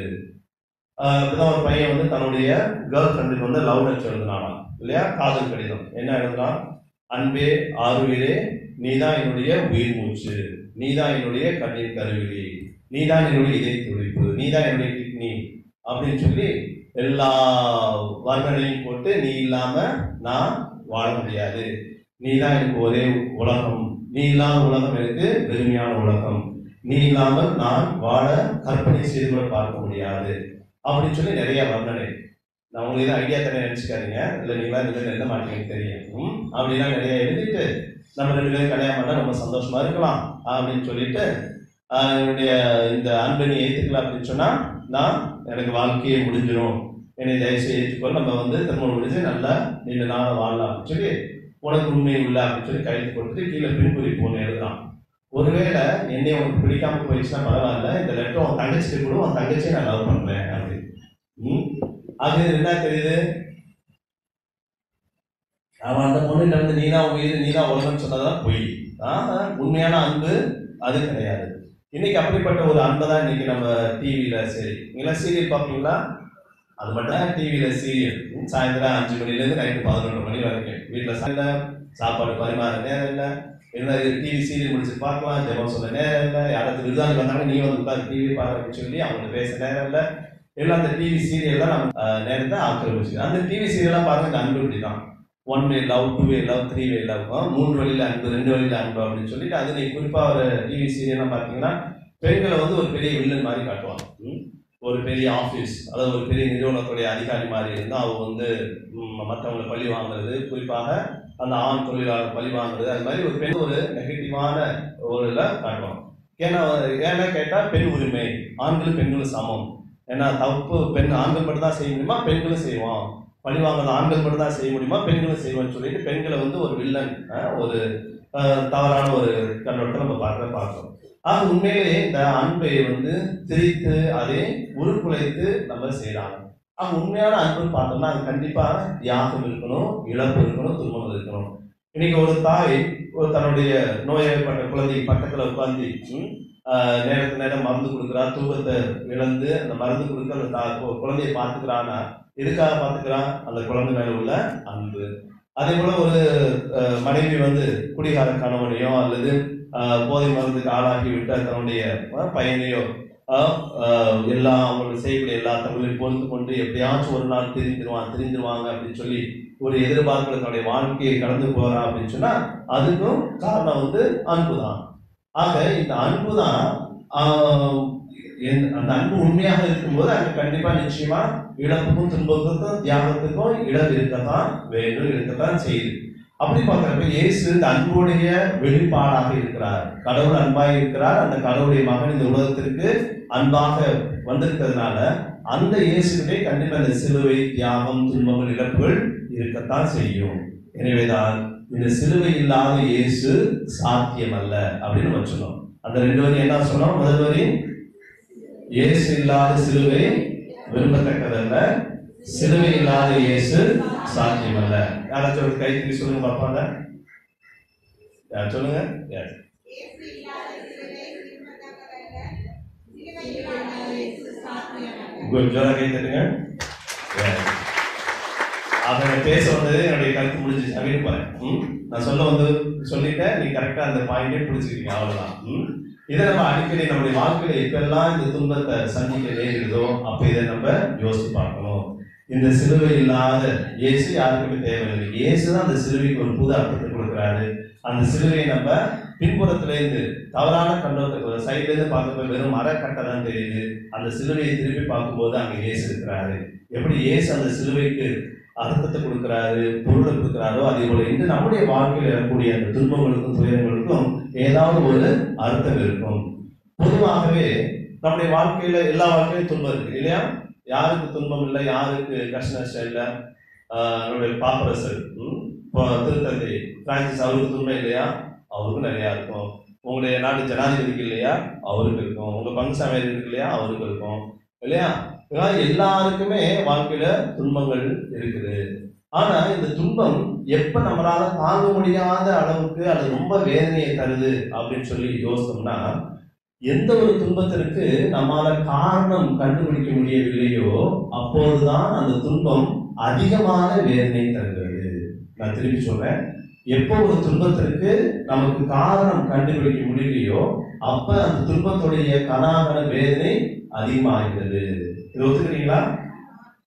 ஆஹ் இப்படிதான் ஒரு பையன் வந்து தன்னுடைய கேர்ள் ஃப்ரெண்டுக்கு வந்து லவ் லெட்டர் எழுதினானாம் இல்லையா காதல் கடிதம் என்ன எழுதுனான் அன்பே ஆறுயிரே நீதான் என்னுடைய உயிர் மூச்சு நீதான் என்னுடைய கண்ணீர் கருவிழி நீதான் என்னுடைய இதய துடிப்பு நீதான் என்னுடைய கிட்னி அப்படின்னு சொல்லி எல்லா வர்ணனையும் போட்டு நீ இல்லாம நான் வாழ முடியாது நீ தான் எனக்கு ஒரே உலகம் நீ இல்லாத உலகம் எனக்கு வெறுமையான உலகம் நீ இல்லாமல் நான் வாழ கற்பனை செய்து கூட பார்க்க முடியாது அப்படின்னு சொல்லி நிறைய வர்ணனை நான் உங்களுக்கு தான் ஐடியா தரேன் நினைச்சுக்காதீங்க இல்லை நீங்களா இதில் எழுத மாட்டீங்கன்னு தெரியும் ம்? அப்படிலாம் நிறைய எழுதிட்டு நம்ம ரெண்டு பேரும் கல்யாணம் பண்ணா ரொம்ப சந்தோஷமா இருக்கலாம் அப்படின்னு சொல்லிட்டு ஆஹ், என்னுடைய இந்த அன்பை நீ ஏற்றுக்கலாம் அப்படின்னு சொன்னா நான் எனக்கு வாழ்க்கையே முடிஞ்சிடும் என்னை தயவுசெய்து ஏற்றுக்கொள் நம்ம வந்து திருமணம் முடிஞ்சு நல்லா நீண்ட நாள் வாழலாம் அப்படின்னு சொல்லி உனக்கு உண்மை இல்லை அப்படின்னு சொல்லி கையெழுத்து போட்டுட்டு கீழே பின்குறிப்பு ஒன்று எழுதலாம் ஒருவேளை என்னை உனக்கு பிடிக்காம போயிடுச்சுன்னா பரவாயில்ல இந்த லெட்டர் உன் தங்கச்சிக்கு கூட உன் தங்கச்சியை நான் லவ் பண்றேன் அப்படின்னு ம்? அது என்ன தெரியுது அவன் அந்த பொண்ணுகிட்ட வந்து நீதான் உயிர் நீதான் உலகம்னு சொன்னதான் பொய் ஆஹா, உண்மையான அன்பு அது கிடையாது இன்னைக்கு அப்படிப்பட்ட ஒரு அன்பை தான் இன்னைக்கு நம்ம டிவியில சரி நீங்களா சீரியல் பார்ப்பீங்களா அது மட்டும் தான் டிவியில சீரியல் சாயந்தரம் அஞ்சு மணிலேருந்து நைட்டு பதினொன்று மணி வரைக்கும் வீட்டில் சாயந்தரம் சாப்பாடு பரிமாற நேரம் இல்லை இல்லை டிவி சீரியல் முடிச்சு பார்க்கலாம் ஜெபம் சொல்ல நேரம் இல்லை யாராவது விருதாளி வந்தாங்க நீ வந்து உட்காந்து டிவி பார்க்கறன்னு சொல்லி அவங்களுக்கு பேச நேரம் இல்லை எல்லாம் அந்த டிவி சீரியல் தான் நம்ம அஹ், நேரத்தை ஆக்கிரமிச்சு அந்த டிவி சீரியல்லாம் பாருங்க இந்த அன்பு இப்படி தான் one way love two way love three way love மூன்று வழியில அன்பு ரெண்டு வழியில அன்பு அப்படின்னு சொல்லிட்டு அது நீ குறிப்பா ஒரு டிவி சீரியல்லாம் பார்த்தீங்கன்னா பெண்களை வந்து ஒரு பெரிய வில்லன் மாதிரி காட்டுவாங்க ம்? ஒரு பெரிய ஆஃபீஸ் அதாவது ஒரு பெரிய நிறுவனத்துடைய அதிகாரி மாதிரி இருந்தால் அவங்க வந்து ம், மற்றவங்களை பழி வாங்குறது குறிப்பாக அந்த ஆண் தொழிலாளர் பழி வாங்குறது அது மாதிரி ஒரு பெண் ஒரு நெகட்டிவான ஒரு இதில் காட்டுவாங்க ஏன்னா ஏன்னா கேட்டால் பெண் உரிமை ஆண்களும் பெண்களும் சமம் ஏன்னா தப்பு பெண் ஆண்கள் மட்டும் தான் செய்ய முடியுமா பெண்களும் செய்வோம் பழி வாங்குறது ஆண்கள் மட்டும் தான் செய்ய முடியுமா பெண்களும் செய்வோம்னு சொல்லிட்டு பெண்களை வந்து ஒரு வில்லன் அஹ், ஒரு அஹ், தவறான ஒரு கண்ணோட்டத்தை நம்ம பார்க்க பார்க்கிறோம் ஆக உண்மையிலே இந்த அன்பை வந்து திரித்து அதை உருக்குலைத்து நம்ம செய்யலாம் ஆக உண்மையான அன்புன்னு பார்த்தோம்னா அது கண்டிப்பா தியாகம் இருக்கணும் இழப்பு இருக்கணும் துன்பம் இருக்கணும் இன்னைக்கு ஒரு தாய் ஒரு தன்னுடைய நோய்வாய்ப்பட்ட குழந்தைக்கு பக்கத்துல உட்காந்து நேரத்து நேரம் மருந்து கொடுக்குறா தூக்கத்தை இழந்து அந்த மருந்து கொடுக்க அந்த தா- கு- குழந்தையை பார்த்துக்கிறான்னா எதுக்காக பார்த்துக்கிறான் அந்த குழந்தை மேல உள்ள அன்பு அதே போல ஒரு அஹ், மனைவி வந்து குடிகார கணவனையோ அல்லது ஆஹ் போதை மருந்துக்கு ஆளாக்கி விட்ட தன்னுடைய ஆஹ் பையனையோ ஆஹ் ஆஹ் எல்லா அவங்களுக்கு செய்யக்கூடிய எல்லா தகவலையும் பொறுத்து கொண்டு எப்படியாச்சும் ஒரு நாள் தெரிஞ்சிருவான் தெரிஞ்சிருவாங்க அப்படின்னு சொல்லி ஒரு எதிர்பார்ப்புல தன்னுடைய வாழ்க்கையை கடந்து போறா அப்படின்னு சொன்னா அதுக்கும் காரணம் வந்து அன்பு தான் ஆக இந்த அன்பு தான் அந்த அன்பு உண்மையாக இருக்கும்போது அங்க கண்டிப்பா நிச்சயமா இழப்புக்கும் துன்பத்துக்கும் தியாகத்துக்கும் இடம் இருக்கத்தான் வேண்டும் இருக்கத்தான் செய்யுது அப்படி பார்க்கிறப்ப இயேசு இந்த அன்புடைய வெளிப்பாடாக இருக்கிறார் கடவுள் அன்பாக இருக்கிறார் அந்த கடவுளுடைய மகன் இந்த உலகத்திற்கு அன்பாக வந்திருக்கிறதுனால அந்த இயேசுகிட்டே கண்டிப்பா இந்த சிலுவை தியாகம் துன்பங்கள் இழப்புகள் இருக்கத்தான் செய்யும் எனவேதான் இந்த சிலுவை இல்லாத இயேசு சாத்தியம் அல்ல அப்படின்னு நம்ம சொன்னோம் அந்த ரெண்டு வரி என்ன சொன்னோம் முதல் வரி இயேசு இல்லாத சிலுவை விரும்பத்தக்கதல்ல சிலுவை இல்லாத இயேசு சாத்தியம் அல்ல யாராச்சும் ஒரு கை தூக்கி சொல்லுங்க பாப்பாங்க யார் சொல்லுங்க யார் கொஞ்சம் ஜோரா கை தட்டுங்க Yes. அவங்க பேச வந்தது என்னுடைய கருத்து முடிஞ்சிச்சு அப்படின்னு பாரு ம்? நான் சொல்ல வந்து சொல்லிட்டேன் நீ கரெக்டா அந்த பாயிண்டே பிடிச்சிருக்கீங்க அவ்வளவுதான் ம்? இதை நம்ம அடிக்கடி நம்முடைய வாழ்க்கையில எப்பெல்லாம் இந்த துன்பத்தை சந்திக்க நேரிடுதோ அப்ப இதை நம்ம யோசிச்சு பார்க்கணும் இந்த சிலுவை இல்லாத இயேசு யாருக்குமே தேவையில்லை இயேசு தான் அந்த சிலுவைக்கு ஒரு புது அர்த்தத்தை கொடுக்குறாரு அந்த சிலுவையை நம்ம பின்புறத்துல இருந்து தவறான கண்ணோட்டத்தை சைட்ல இருந்து பார்க்கப்ப வெறும் மரக்கட்டை தான் தெரியுது அந்த சிலுவையை திருப்பி பார்க்கும்போது அங்க இயேசு இருக்கிறாரு எப்படி இயேசு அந்த சிலுவைக்கு அர்த்தத்தை கொடுக்கிறாரு பொருளை கொடுக்கிறாரோ அதே போல இன்று நம்முடைய வாழ்க்கையில் இருக்கக்கூடிய அந்த துன்பங்களுக்கும் துயரங்களுக்கும் ஏதாவது ஒரு அர்த்தம் இருக்கும் பொதுவாகவே நம்முடைய வாழ்க்கையில எல்லா வாழ்க்கையிலும் துன்பம் இருக்கு இல்லையா யாருக்கு துன்பம் இல்லை யாருக்கு கஷ்ட நஷ்டம் இல்லை ஆஹ் நம்முடைய பாப்பரசர் ம், இப்போ திருத்தந்தை பிரான்சிஸ் அவருக்கு துன்பம் இல்லையா அவருக்கும் நிறையா இருக்கும் உங்களுடைய நாட்டு ஜனாதிபதிக்கு இல்லையா அவருக்கு இருக்கும் உங்க பங்குசாமி இருக்கு இல்லையா அவருக்கு இருக்கும் இல்லையா இதெல்லாம் எல்லாருக்குமே வாழ்க்கையில துன்பங்கள் இருக்குது ஆனா இந்த துன்பம் எப்ப நம்மளால தாங்க முடியாத அளவுக்கு அது ரொம்ப வேதனையை தருது அப்படின்னு சொல்லி யோசித்தோம்னா எந்த ஒரு துன்பத்திற்கு நம்மால காரணம் கண்டுபிடிக்க முடியவில்லையோ அப்போதுதான் அந்த துன்பம் அதிகமான வேதனை தருகிறது நான் திருப்பி சொல்றேன் எப்போ ஒரு துன்பத்திற்கு நமக்கு காரணம் கண்டுபிடிக்க முடியலையோ அப்ப அந்த துன்பத்துடைய கனாகன வேதனை அதிகமாகிறது இது ஒத்துக்கிறீங்களா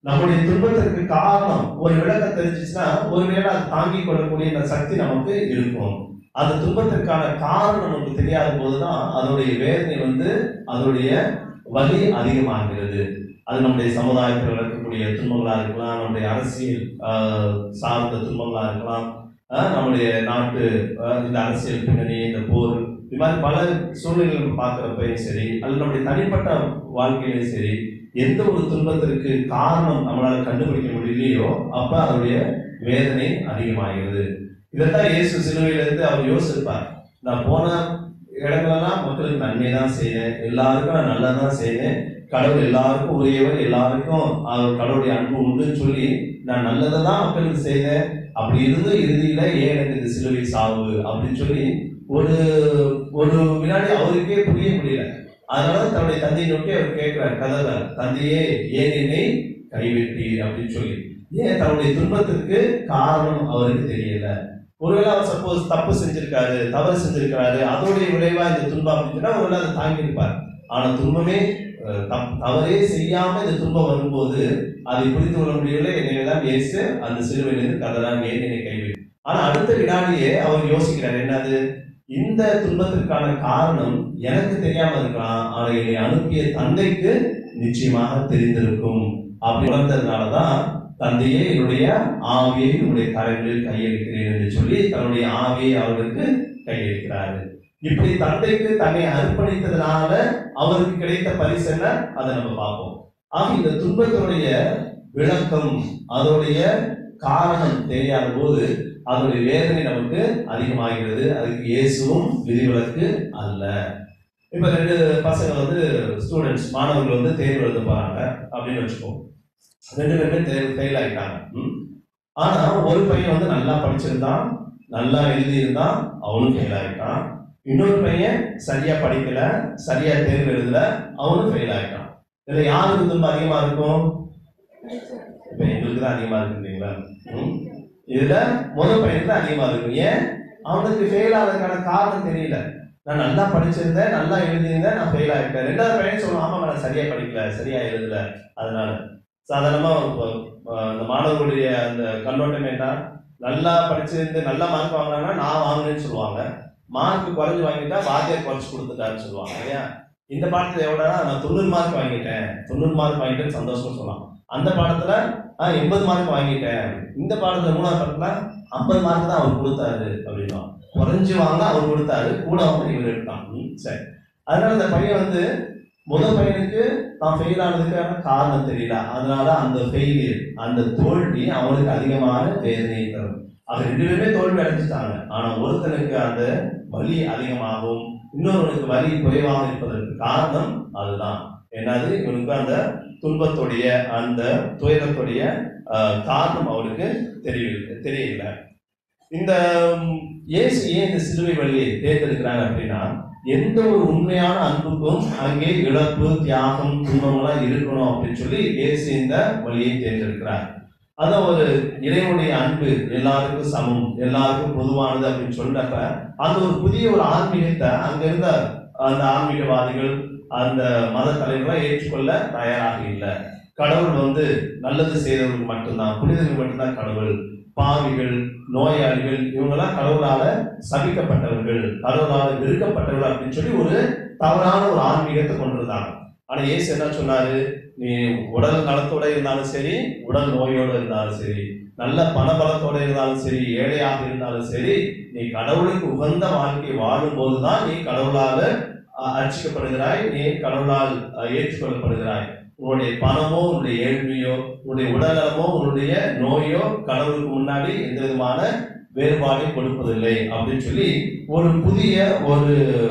நம்முடைய துன்பத்திற்கு காரணம் ஒரு விளக்கம் தெரிஞ்சிச்சுன்னா ஒருவேளை அது தாங்கிக் கொள்ளக்கூடிய இந்த சக்தி நமக்கு இருக்கும் அந்த துன்பத்திற்கான காரணம் நமக்கு தெரியாத போதுதான் அதனுடைய வேதனை வந்து அதனுடைய வலி அதிகமாகிறது அது நம்முடைய சமுதாயத்தில் நடக்கக்கூடிய துன்பங்களா இருக்கலாம் நம்முடைய அரசியல் ஆஹ், சார்ந்த துன்பங்களா இருக்கலாம் ஆஹ், நம்முடைய நாட்டு ஆஹ், இந்த அரசியல் பின்னணி இந்த போர் இது மாதிரி பல சூழ்நிலைகள் பார்க்குறப்பையும் சரி அல்லது நம்முடைய தனிப்பட்ட வாழ்க்கையிலும் சரி எந்த ஒரு துன்பத்திற்கு காரணம் நம்மளால கண்டுபிடிக்க முடியலையோ அப்ப அதனுடைய வேதனை அதிகமாகிறது இதைத்தான் இயேசு சிலுவையிலிருந்து அவர் யோசிப்பார் நான் போன இடங்களெல்லாம் மக்களுக்கு நன்மை தான் செய்தேன் எல்லாருக்கும் நான் நல்லா தான் செய்தேன் கடவுள் எல்லாருக்கும் உரியவர் எல்லாருக்கும் அவர் கடவுளுடைய அன்பு உண்டுன்னு சொல்லி நான் நல்லதை தான் மக்களுக்கு செய்தேன் அப்படி இருந்து இறுதியில ஏன் எனக்கு இந்த சிலுவை சாவு அப்படின்னு சொல்லி ஒரு ஒரு வினாடி அவருக்கே புரிய முடியல அதனால தன்னுடைய தந்தையை நோக்கி அவர் கேட்கிறார் கதவை தந்தையே ஏன் என்னை கைவிட்டீர் அப்படின்னு சொல்லி ஏன் தன்னுடைய துன்பத்திற்கு காரணம் அவருக்கு தெரியல ஒருவேளை அவர் சப்போஸ் தப்பு செஞ்சிருக்காரு தவறு செஞ்சிருக்காரு அதோடைய விளைவா இந்த துன்பம் அப்படின்னா ஒருவேளை அதை தாங்கியிருப்பார் ஆனா துன்பமே அஹ், தப்- தவறே செய்யாம இந்த துன்பம் வரும்போது அதை புரிந்து கொள்ள முடியவில்லை என்னையெல்லாம் இயேசு அந்த சிலுவையிலிருந்து கதறான் ஏன் என்னை கைவிட்டு ஆனா அடுத்த வினாடியே அவர் யோசிக்கிறார் என்னது இந்த துன்பத்திற்கான காரணம் எனக்கு தெரியாம இருக்கலாம் ஆனா என்னை அனுப்பிய தந்தைக்கு நிச்சயமாக தெரிந்திருக்கும் அப்படி உணர்ந்ததுனாலதான் தந்தையே என்னுடைய ஆவியை உன்னுடைய கரங்களில் கையளிக்கிறேன் என்று சொல்லி தன்னுடைய ஆவியை அவருக்கு கையளிக்கிறாரு இப்படி தந்தைக்கு தன்னை அர்ப்பணித்ததுனால அவருக்கு கிடைத்த பரிசு என்ன அதை நம்ம பார்ப்போம் ஆக இந்த துன்பத்தினுடைய விளக்கம் அதோடைய காரணம் தெரியாத போது அதனுடைய வேதனை நமக்கு அதிகமாகிறது அதுக்கு இயேசுவும் விதிவிலக்கு அல்ல இப்ப ரெண்டு பசங்க வந்து ஸ்டூடெண்ட்ஸ் மாணவர்கள் வந்து தேர்வு எழுத போறாங்க அப்படின்னு வச்சுக்கோம் ரெண்டு பேருமே தேர்வு ஃபெயில் ஆயிட்டாங்க ம்? ஆனா ஒரு பையன் வந்து நல்லா படிச்சிருந்தான் நல்லா எழுதியிருந்தான் அவனும் ஃபெயில் ஆயிட்டான் இன்னொரு பையன் சரியா படிக்கல சரியா தேர்வு எழுதல அவனும் ஃபெயில் ஆயிட்டான் இதுல யாருக்கு துன்பம் அதிகமா இருக்கும் இப்ப எங்களுக்கு தான் அதிகமா இருக்குங்களா இதுல முதல் பையனுக்கு தான் அதிகமா இருக்கும் ஏன் அவனுக்கு ஃபெயில் ஆனதுக்கான காரணம் தெரியல நான் நல்லா படிச்சிருந்தேன் நல்லா எழுதியிருந்தேன் நான் ஃபெயில் ஆகிட்டேன் ரெண்டாவது பையன் சொல்லுவான் ஆமா நான் சரியா படிக்கல சரியா எழுதல அதனால சாதாரணமா இப்போ, அஹ், அந்த மாணவர்களுடைய அந்த கண்ணோட்டம் என்ன நல்லா படிச்சிருந்து நல்ல மார்க் வாங்கினாங்கன்னா நான் வாங்கினேன்னு சொல்லுவாங்க மார்க் குறைஞ்சு வாங்கிட்டா வாத்தியார் குறைச்சு கொடுத்துட்டாருன்னு சொல்லுவாங்க இல்லையா இந்த பாடத்துல எவ்வளோனா நான் தொண்ணூறு மார்க் வாங்கிட்டேன் தொண்ணூறு மார்க் வாங்கிட்டேன்னு சந்தோஷமா சொல்லலாம் அந்த பாடத்துல ஆ எண்பது மார்க் வாங்கிட்டேன் இந்த பாடத்துல மூணாவது பாடத்துல ஐம்பது மார்க் தான் அவர் கொடுத்தாரு அப்படின்னா குறைஞ்சு வாங்க அவர் கொடுத்தாரு கூட வந்து இவர் எடுத்தான் ம், சரி அதனால இந்த பையன் வந்து முதல் பையனுக்கு தான் ஃபெயில் ஆனதுக்கான காரணம் தெரியல அதனால அந்த ஃபெயிலியர் அந்த தோல்வி அவனுக்கு அதிகமான வேதனையை தரும் அது ரெண்டு பேருமே தோல்வி அடைஞ்சிட்டாங்க ஆனா ஒருத்தனுக்கு அந்த வலி அதிகமாகவும் இன்னொருவனுக்கு வலி குறைவாக இருப்பதற்கு காரணம் அதுதான் என்னது இவனுக்கு அந்த துன்பத்துடைய அந்த துயரத்துடைய ஆஹ், காரணம் அவனுக்கு தெரியல தெரியல இந்த ம், இயேசு ஏன் இந்த சிலுவை வழியை தேர்ந்தெடுக்கிறாங்க அப்படின்னா எந்த ஒரு உண்மையான அன்புக்கும் அங்கே இழப்பு தியாகம் துன்பங்கள்லாம் இருக்கணும் அப்படின்னு சொல்லி இயேசு இந்த வழியை தேர்ந்தெடுக்கிறார் அதான் ஒரு இறைவனுடைய அன்பு எல்லாருக்கும் சமம் எல்லாருக்கும் பொதுவானது அப்படின்னு சொல்றப்ப அந்த ஒரு புதிய ஒரு ஆன்மீகத்தை அங்க இருந்த அந்த ஆன்மீகவாதிகள் அந்த மத தலைவர்களை ஏற்றுக்கொள்ள தயாராக இல்லை கடவுள் வந்து நல்லது செய்தவர்கள் மட்டும்தான் புனிதர்கள் மட்டும்தான் கடவுள் பாவிகள் நோயாளிகள் இவங்கெல்லாம் கடவுளால சபிக்கப்பட்டவர்கள் கடவுளால வெறுக்கப்பட்டவர்கள் அப்படின்னு சொல்லி ஒரு தவறான ஒரு ஆன்மீகத்தை கொண்டிருந்தாங்க ஆனா இயேசு என்ன சொன்னாரு நீ உடல் நலத்தோட இருந்தாலும் சரி உடல் நோயோட இருந்தாலும் சரி நல்ல பணபலத்தோட இருந்தாலும் சரி ஏழையாக இருந்தாலும் சரி நீ கடவுளுக்கு உகந்த வாழ்க்கை வாழும் போதுதான் நீ கடவுளால அஹ், அர்ச்சிக்கப்படுகிறாய் நீ கடவுளால் அஹ், ஏற்றுக்கொள்ளப்படுகிறாய் உன்னுடைய பணமோ உன்னுடைய ஏழ்மையோ உன்னுடைய உடல்நலமோ உன்னுடைய நோயோ கடவுளுக்கு முன்னாடி எந்த விதமான வேறுபாடையும் கொடுப்பதில்லை அப்படின்னு சொல்லி ஒரு புதிய ஒரு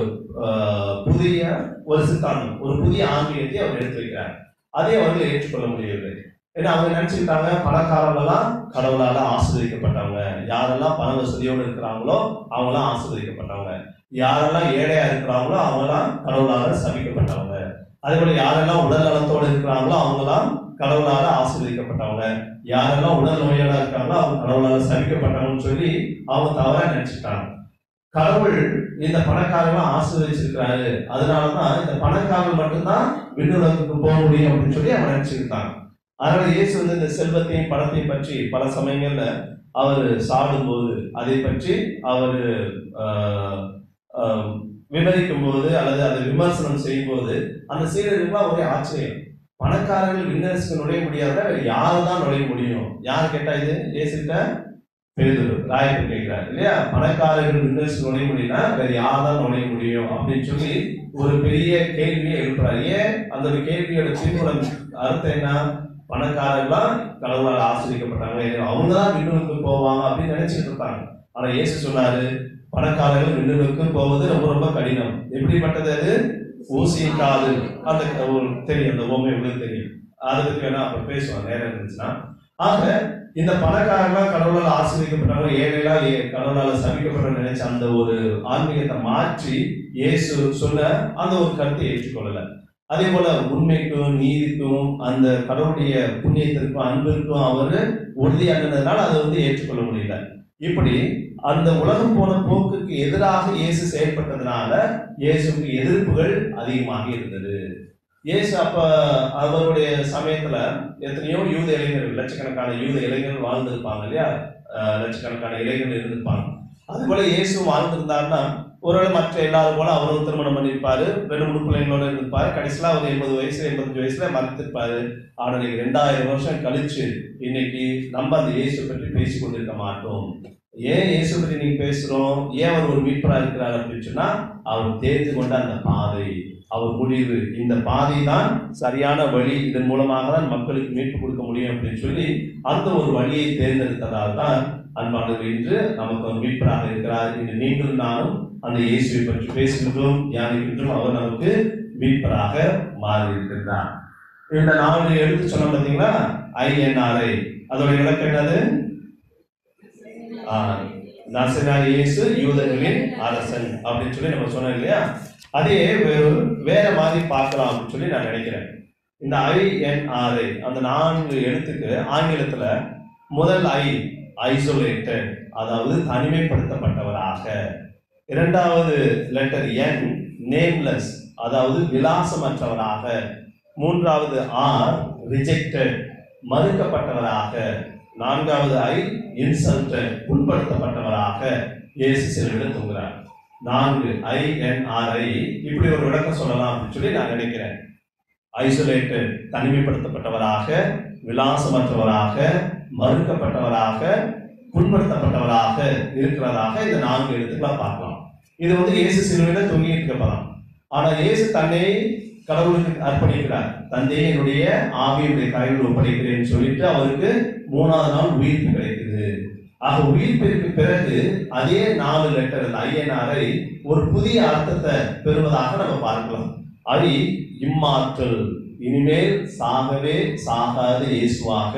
அஹ், புதிய ஒரு சித்தாந்தம் ஒரு புதிய ஆன்மீகத்தை அவர் எடுத்து வைக்கிறார் அதை அவர்கள் ஏற்றுக்கொள்ள முடியவில்லை ஏன்னா அவங்க நினைச்சுக்கிட்டாங்க பணக்காரங்கெல்லாம் கடவுளால ஆசீர்வதிக்கப்பட்டவங்க யாரெல்லாம் பண வசதியோடு இருக்கிறாங்களோ அவங்களாம் ஆசீர்வதிக்கப்பட்டவங்க யாரெல்லாம் ஏழையா இருக்கிறாங்களோ அவங்களாம் கடவுளால சபிக்கப்பட்டவங்க அதே போல யாரெல்லாம் உடல் நலத்தோடு இருக்கிறாங்களோ அவங்களாம் கடவுளால ஆசீர்வதிக்கப்பட்டவங்க யாரெல்லாம் உடல் நோயாளா இருக்காங்களோ அவங்க கடவுளால சபிக்கப்பட்டவங்கன்னு சொல்லி அவங்க தவறா நினைச்சுட்டாங்க கடவுள் இந்த பணக்காரங்களை ஆசீர்வதிச்சிருக்கிறாரு அதனாலதான் இந்த பணக்காரங்க மட்டும்தான் விண்ணுலகத்துக்கு போக முடியும் அப்படின்னு சொல்லி அவன் நினைச்சுக்கிட்டாங்க அதனால இயேசு வந்து இந்த செல்வத்தையும் பணத்தையும் பற்றி பல சமயங்கள்ல அவர் சாடும்போது அதை பற்றி அவர் விவரிக்கும் போது அல்லது அதை விமர்சனம் செய்யும் போது அந்த சீடர்களுக்குலாம் ஒரே ஆச்சரியம் பணக்காரர்கள் விண்ணரசுக்கு நுழைய முடியாத வேற யாரு தான் நுழைய முடியும் யார் கேட்டா இது ஏசுகிட்ட பேதுரு ராயப்பர் கேட்கிறார் இல்லையா பணக்காரர்கள் விண்ணரசுக்கு நுழைய முடியும்னா வேற யார் தான் நுழைய முடியும் அப்படின்னு சொல்லி ஒரு பெரிய கேள்வியை எழுப்புறாரு ஏன் அந்த ஒரு கேள்வியோட பின்புலம் அர்த்தம் என்ன பணக்காரர்கள்லாம் கடவுளால் ஆசிரியக்கப்பட்டாங்க அவங்க தான் விண்ணுக்கு போவாங்க அப்படின்னு நினைச்சிட்டு இருப்பாங்க ஆனா இயேசு சொன்னாரு பணக்காரர்கள் விண்ணுக்கு போவது ரொம்ப ரொம்ப கடினம் எப்படிப்பட்டது அது ஊசியின் காது அந்த ஒரு தெரியும் அந்த ஓமை உங்களுக்கு தெரியும் அதுக்கு வேணா அப்புறம் பேசுவாங்க நேரம் இருந்துச்சுன்னா ஆக இந்த பணக்காரங்களாம் கடவுளால் ஆசிரியக்கப்பட்டாங்க ஏழைலாம் ஏ- கடவுளால் சபிக்கப்பட்ட நினைச்ச அந்த ஒரு ஆன்மீகத்தை மாற்றி இயேசு சொன்ன அந்த ஒரு கருத்தை ஏற்றுக்கொள்ளல அதே போல உண்மைக்கும் நீதிக்கும் அந்த கடவுளுடைய புண்ணியத்திற்கும் அன்பிற்கும் அவர் உறுதியானதுனால அதை வந்து ஏற்றுக்கொள்ள முடியல இப்படி அந்த உலகம் போன போக்குக்கு எதிராக இயேசு செயல்பட்டதுனால இயேசுக்கு எதிர்ப்புகள் அதிகமாக இருந்தது இயேசு அப்ப அவருடைய சமயத்துல எத்தனையோ யூத இளைஞர்கள் லட்சக்கணக்கான யூத இளைஞர்கள் வாழ்ந்திருப்பாங்க இல்லையா அஹ் லட்சக்கணக்கான இளைஞர்கள் இருந்திருப்பாங்க அது போல இயேசு வாழ்ந்திருந்தாருன்னா ஒருவேளை மற்ற எல்லாரும் போல அவரும் திருமணம் பண்ணியிருப்பாரு ரெண்டு மூணு பிள்ளைங்களோட இருந்திருப்பாரு கடைசியில அவர் எண்பது வயசு எண்பத்தஞ்சு வயசுல மறைத்திருப்பாரு ஆனா நீங்க ரெண்டாயிரம் வருஷம் கழிச்சு இன்னைக்கு நம்ம அந்த இயேசு பற்றி பேசிக் கொண்டிருக்க மாட்டோம் ஏன் இயேசு பற்றி நீங்க பேசுறோம் ஏன் அவர் ஒரு மீட்பரா இருக்கிறார் அப்படின்னு சொன்னா அவர் தேர்ந்து கொண்ட அந்த பாதை அவர் முடிவு இந்த பாதை தான் சரியான வழி இதன் மூலமாக தான் மக்களுக்கு மீட்பு கொடுக்க முடியும் அப்படின்னு சொல்லி அந்த ஒரு வழியை தேர்ந்தெடுத்ததால் தான் அன்பானவர் இன்று நமக்கு ஒரு மீட்பராக இருக்கிறார் இன்று நீங்களும் நானும் அந்த இயேசுவை பற்றி பேசுகின்றோம் தியானிக்கின்றோம் அவர் நமக்கு மீட்பராக மாறி இருக்கின்றார் இந்த நாலு எழுத்து சொன்ன பார்த்தீங்களா ஐஎன்ஆர்ஐ அதோட இலக்கு என்னது ஆஹ், நசரேய இயேசு யூதர்களின் அரசன் அப்படின்னு சொல்லி நம்ம சொன்னோம் இல்லையா அதே வேறு வேற மாதிரி பார்க்கலாம் அப்படின்னு சொல்லி நான் நினைக்கிறேன் இந்த ஐஎன்ஆர்ஐ அந்த நான்கு எழுத்துக்கு ஆங்கிலத்துல முதல் ஐ ஐசோலேட்டட் அதாவது தனிமைப்படுத்தப்பட்டவராக இரண்டாவது லெட்டர் என் நேம்லெஸ் அதாவது விலாசமற்றவராக மூன்றாவது ஆர் ரிஜெக்டட் மறுக்கப்பட்டவராக நான்காவது ஐ இன்சல்டட் புண்படுத்தப்பட்டவராக இயேசு சிலுவையில் தூங்குறார் நான்கு ஐ என் ஆர் ஐ இப்படி ஒரு விளக்கம் சொல்லலாம் அப்படின்னு சொல்லி நான் நினைக்கிறேன் ஐசோலேட்டட் தனிமைப்படுத்தப்பட்டவராக விலாசமற்றவராக மறுக்கப்பட்டவராக புண்படுத்தப்பட்டவராக இருக்கிறதாக இந்த நான்கு எழுத்துக்களா பார்க்கலாம் இது வந்து இயேசு சிலுவையில தொங்கிட்டு இருக்க பதம் ஆனா இயேசு தன்னை கடவுளுக்கு அர்ப்பணிக்கிறார் தந்தையை என்னுடைய ஆவியுடைய கையில் ஒப்படைக்கிறேன்னு சொல்லிட்டு அவருக்கு மூணாவது நாள் உயிர்ப்பு கிடைக்குது ஆக உயிர்ப்பிற்கு பிறகு அதே நாலு லெட்டர் அந்த ஐஎன்ஆரை ஒரு புதிய அர்த்தத்தை பெறுவதாக நம்ம பார்க்கலாம் அது இம்மாற்றல் இனிமேல் சாகவே சாகாத இயேசுவாக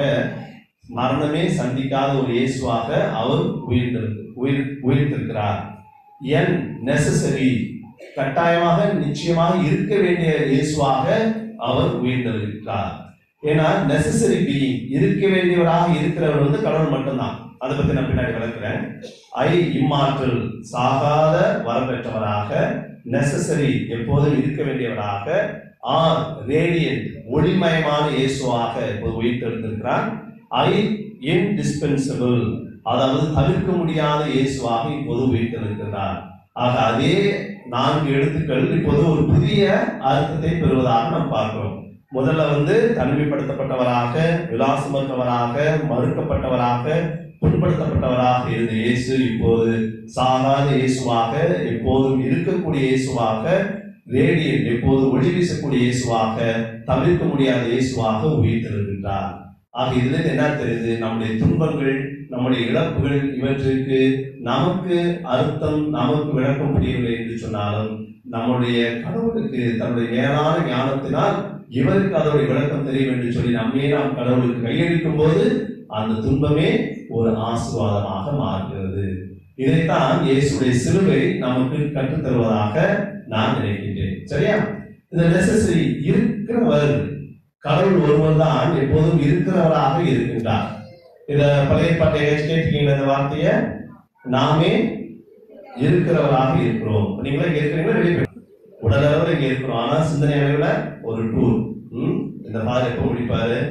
மரணமே சந்திக்காத ஒரு இயேசுவாக அவர் உயிர்த்திருக்கு உயிர் உயிர்த்திருக்கிறார் என் நெசசரி கட்டாயமாக நிச்சயமாக இருக்க வேண்டிய இயேசுவாக அவர் உயிர்த்தெழுகிறார் ஏன்னா நெசசரி பீயிங் இருக்க வேண்டியவராக இருக்கிறவர் வந்து கடவுள் மட்டும்தான் அதை பத்தி நான் பின்னாடி விளக்குறேன் ஐ இம்மாற்றல் சாகாத வரப்பெற்றவராக நெசசரி எப்போதும் இருக்க வேண்டியவராக ஆர் ரேடியன்ட் ஒளிமயமான இயேசுவாக இப்போது உயிர்த்தெழுந்திருக்கிறார் ஐ இன்டிஸ்பென்சிபிள் அதாவது தவிர்க்க முடியாத இயேசுவாக இப்போது உயிர்த்தெழுந்திருக்கிறார் ஆக அதே நான்கு எழுத்துக்கள் இப்போது ஒரு புதிய அர்த்தத்தை பெறுவதாக நாம் பார்க்கிறோம் முதல்ல வந்து தனிமைப்படுத்தப்பட்டவராக விலாசமற்றவராக மறுக்கப்பட்டவராக புண்படுத்தப்பட்டவராக இருந்த இயேசு இப்போது சாகாத இயேசுவாக எப்போதும் இருக்கக்கூடிய இயேசுவாக ரேடியன் எப்போது ஒளி வீசக்கூடிய இயேசுவாக தவிர்க்க முடியாத இயேசுவாக உயிர்த்தெழுகின்றார் ஆக இதுல இருந்து என்ன தெரியுது நம்முடைய துன்பங்கள் நம்முடைய இழப்புகள் இவற்றுக்கு நமக்கு அர்த்தம் நமக்கு விளக்கம் புரியவில்லை என்று சொன்னாலும் நம்முடைய கடவுளுக்கு தன்னுடைய மேலான ஞானத்தினால் இவருக்கு அதோடைய விளக்கம் தெரியும் என்று சொல்லி நம்மே நாம் கடவுளுக்கு கையளிக்கும் போது அந்த துன்பமே ஒரு ஆசீர்வாதமாக மாறுகிறது இதைத்தான் இயேசுடைய சிலுவை நமக்கு கற்றுத் தருவதாக நான் நினைக்கின்றேன் சரியா இந்த நெசசரி இருக்கிறவர் கடவுள் ஒருவர் தான் எப்போதும் இருக்கிறவராக இருக்கின்றார் இத பழைய பாட்டை கேட்டீங்களா இந்த வார்த்தைய நாமே இருக்கிறவராக இருக்கிறோம் நீங்களா இங்க இருக்கிறீங்களா வெளியே போய் உடல் அளவில் இங்க இருக்கிறோம் ஆனா சிந்தனை அளவில் ஒரு டூர் ம்? இந்த மாதிரி எப்போ முடிப்பாரு பண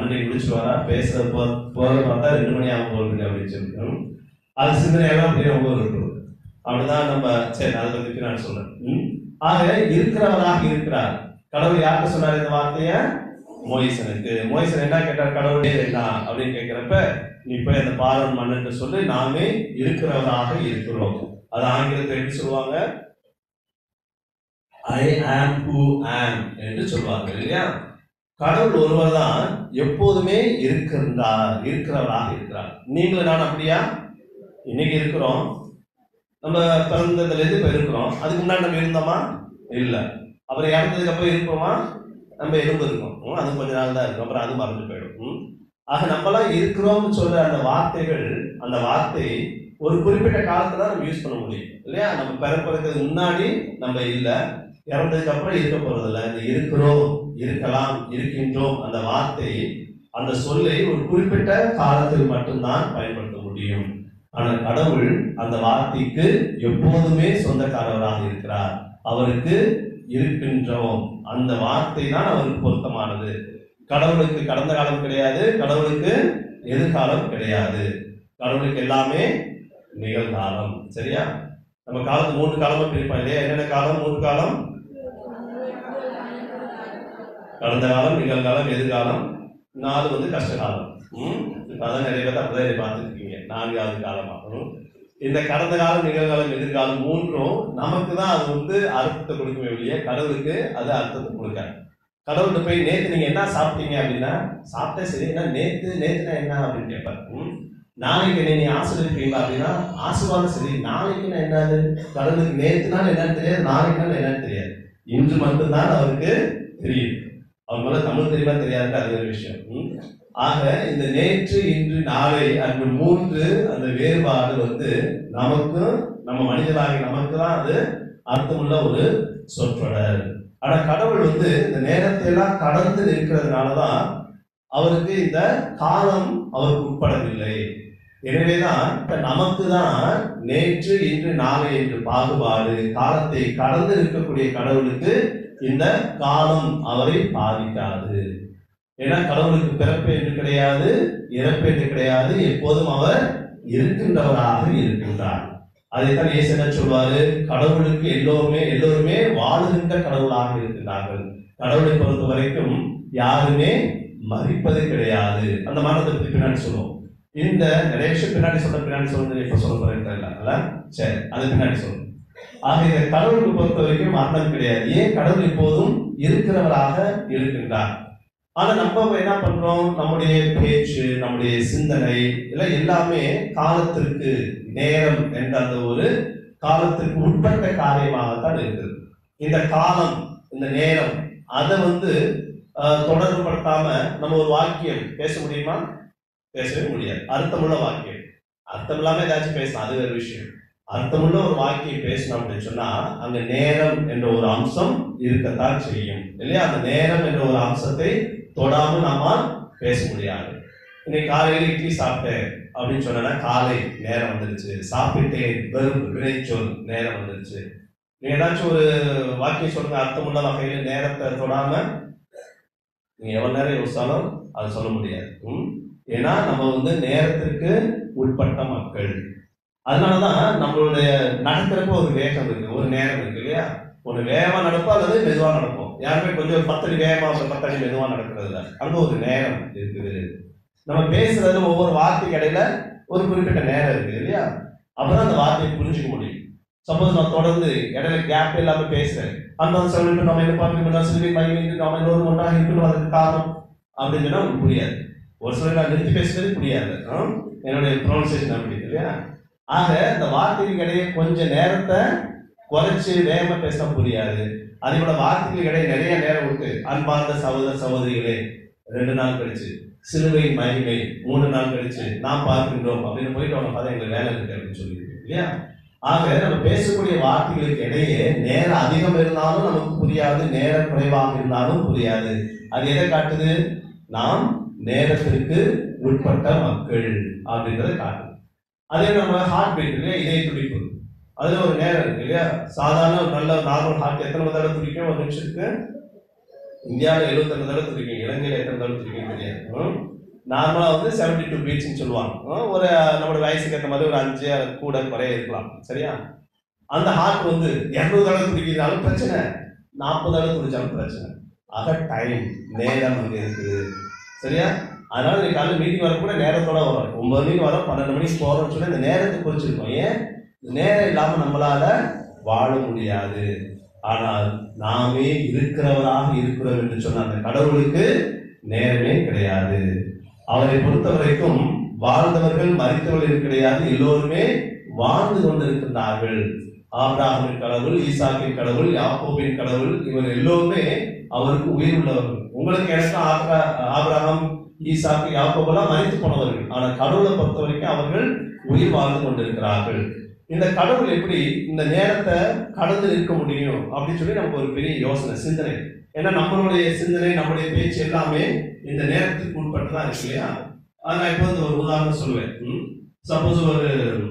பன்னெண்டு முடிச்சுட்டு வரா பேசுறது போ போகிறத பார்த்தா ரெண்டு மணி ஆகும் போல் இருக்கு அப்படின்னு சொல்லி ம். அது சிந்தனையெல்லாம் அப்படியே ரொம்ப இருக்கும் அப்படிதான் நம்ம சரி அதை பத்தி நான் சொல்றேன் ம். ஆக இருக்கிறவராக இருக்கிறார் கடவுள் யாருக்கு சொன்னார் இந்த வார்த்தைய மோயிசனுக்கு மோயிசன் என்ன கேட்டார் கடவுளே என்ன அப்படின்னு கேட்கிறப்ப நீ போய் அந்த பாரன் மன்னன் சொல்லி நாமே இருக்கிறவராக இருக்கிறோம் அது ஆங்கிலத்தில் எப்படி சொல்லுவாங்க ஐ ஆம் ஹூ ஆம் என்று சொல்வாங்க இல்லையா கடவுள் ஒருவர் தான் எப்போதுமே இருக்கின்றார் இருக்கிறவராக இருக்கிறார் நீங்களும் நான் அப்படியா இன்னைக்கு இருக்கிறோம் நம்ம பிறந்ததுல இருந்து இப்ப இருக்கிறோம் அதுக்கு முன்னாடி நம்ம இருந்தோமா இல்ல அப்புறம் இறந்ததுக்கு அப்புறம் இருப்போமா நம்ம எலும்பு இருக்கோம் ம், அது கொஞ்ச நாள் தான் இருக்கும் அப்புறம் அது மறந்து போயிடும் ம். ஆக நம்மளாம் இருக்கிறோம்னு சொல்ற அந்த வார்த்தைகள் அந்த வார்த்தை ஒரு குறிப்பிட்ட காலத்துல தான் நம்ம யூஸ் பண்ண முடியும் இல்லையா நம்ம பிறப்பதற்கு முன்னாடி நம்ம இல்ல இறந்ததுக்கு அப்புறம் இருக்க போறது இல்ல இந்த இருக்கிறோம் இருக்கலாம் இருக்கின்றோம் அந்த வார்த்தை அந்த சொல்லை ஒரு குறிப்பிட்ட காலத்தில் மட்டும்தான் பயன்படுத்த முடியும் ஆனால் கடவுள் அந்த வார்த்தைக்கு எப்போதுமே சொந்தக்காரவராக இருக்கிறார் அவருக்கு இருக்கின்றோம் அந்த வார்த்தை தான் அவருக்கு பொருத்தமானது கடவுளுக்கு கடந்த காலம் கிடையாது கடவுளுக்கு எதிர்காலம் கிடையாது கடவுளுக்கு எல்லாமே நிகழ்காலம் சரியா நம்ம காலத்து மூன்று காலமா பிரிப்போம் இல்லையா என்னென்ன காலம் மூன்று காலம் கடந்த காலம் நிகழ்காலம் எதிர்காலம் நாலு வந்து கஷ்ட காலம் ம் இப்ப அதான் நிறைய பேர் அப்படிதான் இதை பார்த்துட்டு இருக்கீங்க நான்காவது காலமா ம். இந்த கடந்த காலம் நிகழ்காலம் எதிர்காலம் மூன்றும் நமக்கு தான் அது வந்து அர்த்தத்தை கொடுக்குமே ஒழிய கடவுளுக்கு அது அர்த்தத்தை கொடுக்காது கடவுள்கிட்ட போய் நேத்து நீங்க என்ன சாப்பிட்டீங்க அப்படின்னா சாப்பிட்டா சரி என்ன நேத்து நேத்துனா என்ன அப்படின்னு கேட்பாரு ம். நாளைக்கு என்னை நீ ஆசீர்வதிப்பீங்களா அப்படின்னா ஆசீர்வாதம் சரி நாளைக்குன்னா என்னது கடவுளுக்கு நேத்துனால என்னன்னு தெரியாது நாளைக்குனால என்னன்னு தெரியாது இன்று மட்டும்தான் அவருக்கு தெரியும் அவர் மேல தமிழ் தெரியுமா தெரியாது அது ஒரு விஷயம் ம். ஆக இந்த நேற்று இன்று நாளை அந்த மூன்று அந்த வேறுபாடு வந்து நமக்கு நம்ம மனிதனாகி நமக்கு தான் அது அர்த்தமுள்ள ஒரு சொற்றொடர் ஆனா கடவுள் வந்து இந்த நேரத்தை எல்லாம் கடந்து நிற்கிறதுனாலதான் அவருக்கு இந்த காலம் அவருக்கு உட்படவில்லை எனவேதான் இப்ப நமக்கு தான் நேற்று இன்று நாளை என்று பாகுபாடு காலத்தை கடந்து இருக்கக்கூடிய கடவுளுக்கு இந்த காலம் அவரை பாதிக்காது ஏன்னா கடவுளுக்கு பிறப்பு என்று கிடையாது இறப்பு என்று கிடையாது எப்போதும் அவர் இருக்கின்றவராக இருக்கின்றார் அதைத்தான் இயேசு என்ன சொல்வாரு கடவுளுக்கு எல்லோருமே எல்லோருமே வாழுகின்ற கடவுளாக இருக்கின்றார்கள் கடவுளை பொறுத்த வரைக்கும் யாருமே மதிப்பது கிடையாது அந்த மானத்தை பத்தி பின்னாடி சொல்லுவோம் இந்த நிறைய விஷயம் பின்னாடி சொல்ற பின்னாடி சொல்றது இப்ப சொல்ல போறேன் தெரியல சரி அது பின்னாடி சொல்லுவோம் ஆக இந்த கடவுளுக்கு பொறுத்த வரைக்கும் மரணம் கிடையாது ஏன் கடவுள் எப்போதும் இருக்கிறவராக இருக்கின்றார் ஆனா நம்ம என்ன பண்றோம் நம்முடைய பேச்சு நம்முடைய சிந்தனை எல்லாம் எல்லாமே காலத்திற்கு நேரம் என்ற அந்த ஒரு காலத்திற்கு உட்பட்ட காரியமாகத்தான் இருக்குது இந்த காலம் இந்த நேரம் அதை வந்து ஆஹ், தொடர்புபடுத்தாம நம்ம ஒரு வாக்கியம் பேச முடியுமா பேசவே முடியாது அர்த்தமுள்ள வாக்கியம் அர்த்தம் இல்லாம ஏதாச்சும் பேசலாம் அது வேற விஷயம் அர்த்தமுள்ள ஒரு வாக்கியம் பேசணும் அப்படின்னு சொன்னா அங்க நேரம் என்ற ஒரு அம்சம் இருக்கத்தான் செய்யும் இல்லையா அந்த நேரம் என்ற ஒரு அம்சத்தை தொடாம நம்மால் பேச முடியாது இன்னைக்கு காலையில இட்லி சாப்பிட்டேன் அப்படின்னு சொன்னா காலை நேரம் வந்துருச்சு சாப்பிட்டேன் வெறும் வினைச்சொல் நேரம் வந்துருச்சு நீங்க ஏதாச்சும் ஒரு வாக்கியம் சொல்லுங்க அர்த்தமுள்ள வகையில நேரத்தை தொடாம நீங்க எவ்வளவு நேரம் யோசிச்சாலும் அது சொல்ல முடியாது ம்? ஏன்னா நம்ம வந்து நேரத்திற்கு உட்பட்ட மக்கள் அதனாலதான் நம்மளுடைய நடக்கிறப்ப ஒரு வேகம் இருக்கு ஒரு நேரம் இருக்கு இல்லையா ஒரு வேகமா நடப்போம் அல்லது மெதுவா நடப்போம் யாருமே கொஞ்சம் ஒரு பத்தடி வேகமா ஒரு பத்தடி மெதுவா நடக்கிறது இல்ல அங்க ஒரு நேரம் இருக்குது நம்ம பேசுறதுல ஒவ்வொரு வார்த்தைக்கு இடையில ஒரு குறிப்பிட்ட நேரம் இருக்கு இல்லையா அப்பதான் அந்த வார்த்தையை புரிஞ்சுக்க முடியும் சப்போஸ் நான் தொடர்ந்து இடையில கேப் இல்லாம பேசுறேன் அந்த சொல்லிட்டு நம்ம என்ன பார்க்கணும் சிறுவை மையம் நம்ம இன்னொரு ஒன்றாக இருக்கணும் அதுக்கு காரணம் அப்படின்னு சொன்னா உங்களுக்கு புரியாது ஒரு சிலர் நான் நிறுத்தி பேசுறது புரியாது ஆ? என்னுடைய ப்ரொனன்சியேஷன் அப்படி இல்லையா ஆக இந்த வார்த்தைக்கு இடையே கொஞ்சம் நேரத்தை குறைச்சு வேகமா பேசினா புரியாது அதே போல வார்த்தைக்கு இடையே நிறைய நேரம் விட்டு அன்பார்ந்த சகோதர சகோதரிகளே ரெண்டு நாள் கழிச்சு சிலுவை மகிமை மூணு நாள் கழிச்சு நாம் பார்க்கின்றோம் அப்படின்னு போயிட்டு அவங்க பார்த்தா எங்களுக்கு வேலை இருக்கு அப்படின்னு சொல்லியிருக்கு இல்லையா ஆக நம்ம பேசக்கூடிய வார்த்தைகளுக்கு இடையே நேரம் அதிகம் இருந்தாலும் நமக்கு புரியாது நேரம் குறைவாக இருந்தாலும் புரியாது அது எதை காட்டுது நாம் நேரத்திற்கு உட்பட்ட மக்கள் அப்படின்றத காட்டுது அதே நம்ம ஹார்ட் பீட் இல்லையா இதய துடிப்பு அதுல ஒரு நேரம் இருக்கு இல்லையா சாதாரண ஒரு நல்ல நார்மல் ஹார்ட் எத்தனை தடவை துடிக்கும் ஒரு நிமிஷத்துக்கு இந்தியாவில் எழுபத்தெண்டு தடவை துடிக்கும் இலங்கையில் எத்தனை தடவை துடிக்கும் தெரியாது நார்மலாக வந்து செவன்டி டூ பீட்ஸ்னு சொல்லுவாங்க ஹம், ஒரு நம்மளோட வயசுக்கு ஏற்ற மாதிரி ஒரு அஞ்சு கூட குறைய இருக்கலாம் சரியா அந்த ஹார்ட் வந்து இரநூறு தடவை துடிக்கிறதாலும் பிரச்சனை நாற்பது தடவை துடிச்சாலும் பிரச்சனை ஆக டைம் நேரம் அங்கே இருக்குது சரியா அதனால நீ காலையில் மீட்டிங் வர கூட நேரத்தோட வரும் ஒன்பது மணிக்கு வரோம் பன்னெண்டு மணிக்கு போகிறோம்னு சொல்லி இந்த நேரத்தை குறிச்சிருக்கோம் ஏன் இந்த நேரம் இல்லாமல் நம்மளால வாழ முடியாது ஆனால் நாமே இருக்கிறவராக இருக்கிறோம் என்று சொன்ன அந்த கடவுளுக்கு நேரமே கிடையாது அவரை பொறுத்த வரைக்கும் வாழ்ந்தவர்கள் மறித்தவர்கள் கிடையாது எல்லோருமே வாழ்ந்து கொண்டிருக்கின்றார்கள் ஆபிரகாமின் கடவுள் ஈசாக்கின் கடவுள் யாக்கோபின் கடவுள் இவர் எல்லோருமே அவருக்கு உயிர் உள்ளவர்கள் உங்களுக்கு எனக்கு ஆபிரா- ஆபிரகாம் ஈசாக்கு யாக்கோபெல்லாம் மறித்து போனவர்கள் ஆனால் கடவுளை பொறுத்த வரைக்கும் அவர்கள் உயிர் வாழ்ந்து கொண்டிருக்கிறார்கள் இந்த கடவுள் எப்படி இந்த நேரத்தை கடந்து நிற்க முடியும் அப்படின்னு சொல்லி நமக்கு ஒரு பெரிய யோசனை சிந்தனை ஏன்னா நம்மளுடைய சிந்தனை நம்முடைய பேச்சு எல்லாமே இந்த நேரத்துக்கு உட்பட்டு தான் இருக்கு இல்லையா அது நான் இப்போ வந்து ஒரு உதாரணம் சொல்லுவேன் சப்போஸ் ஒரு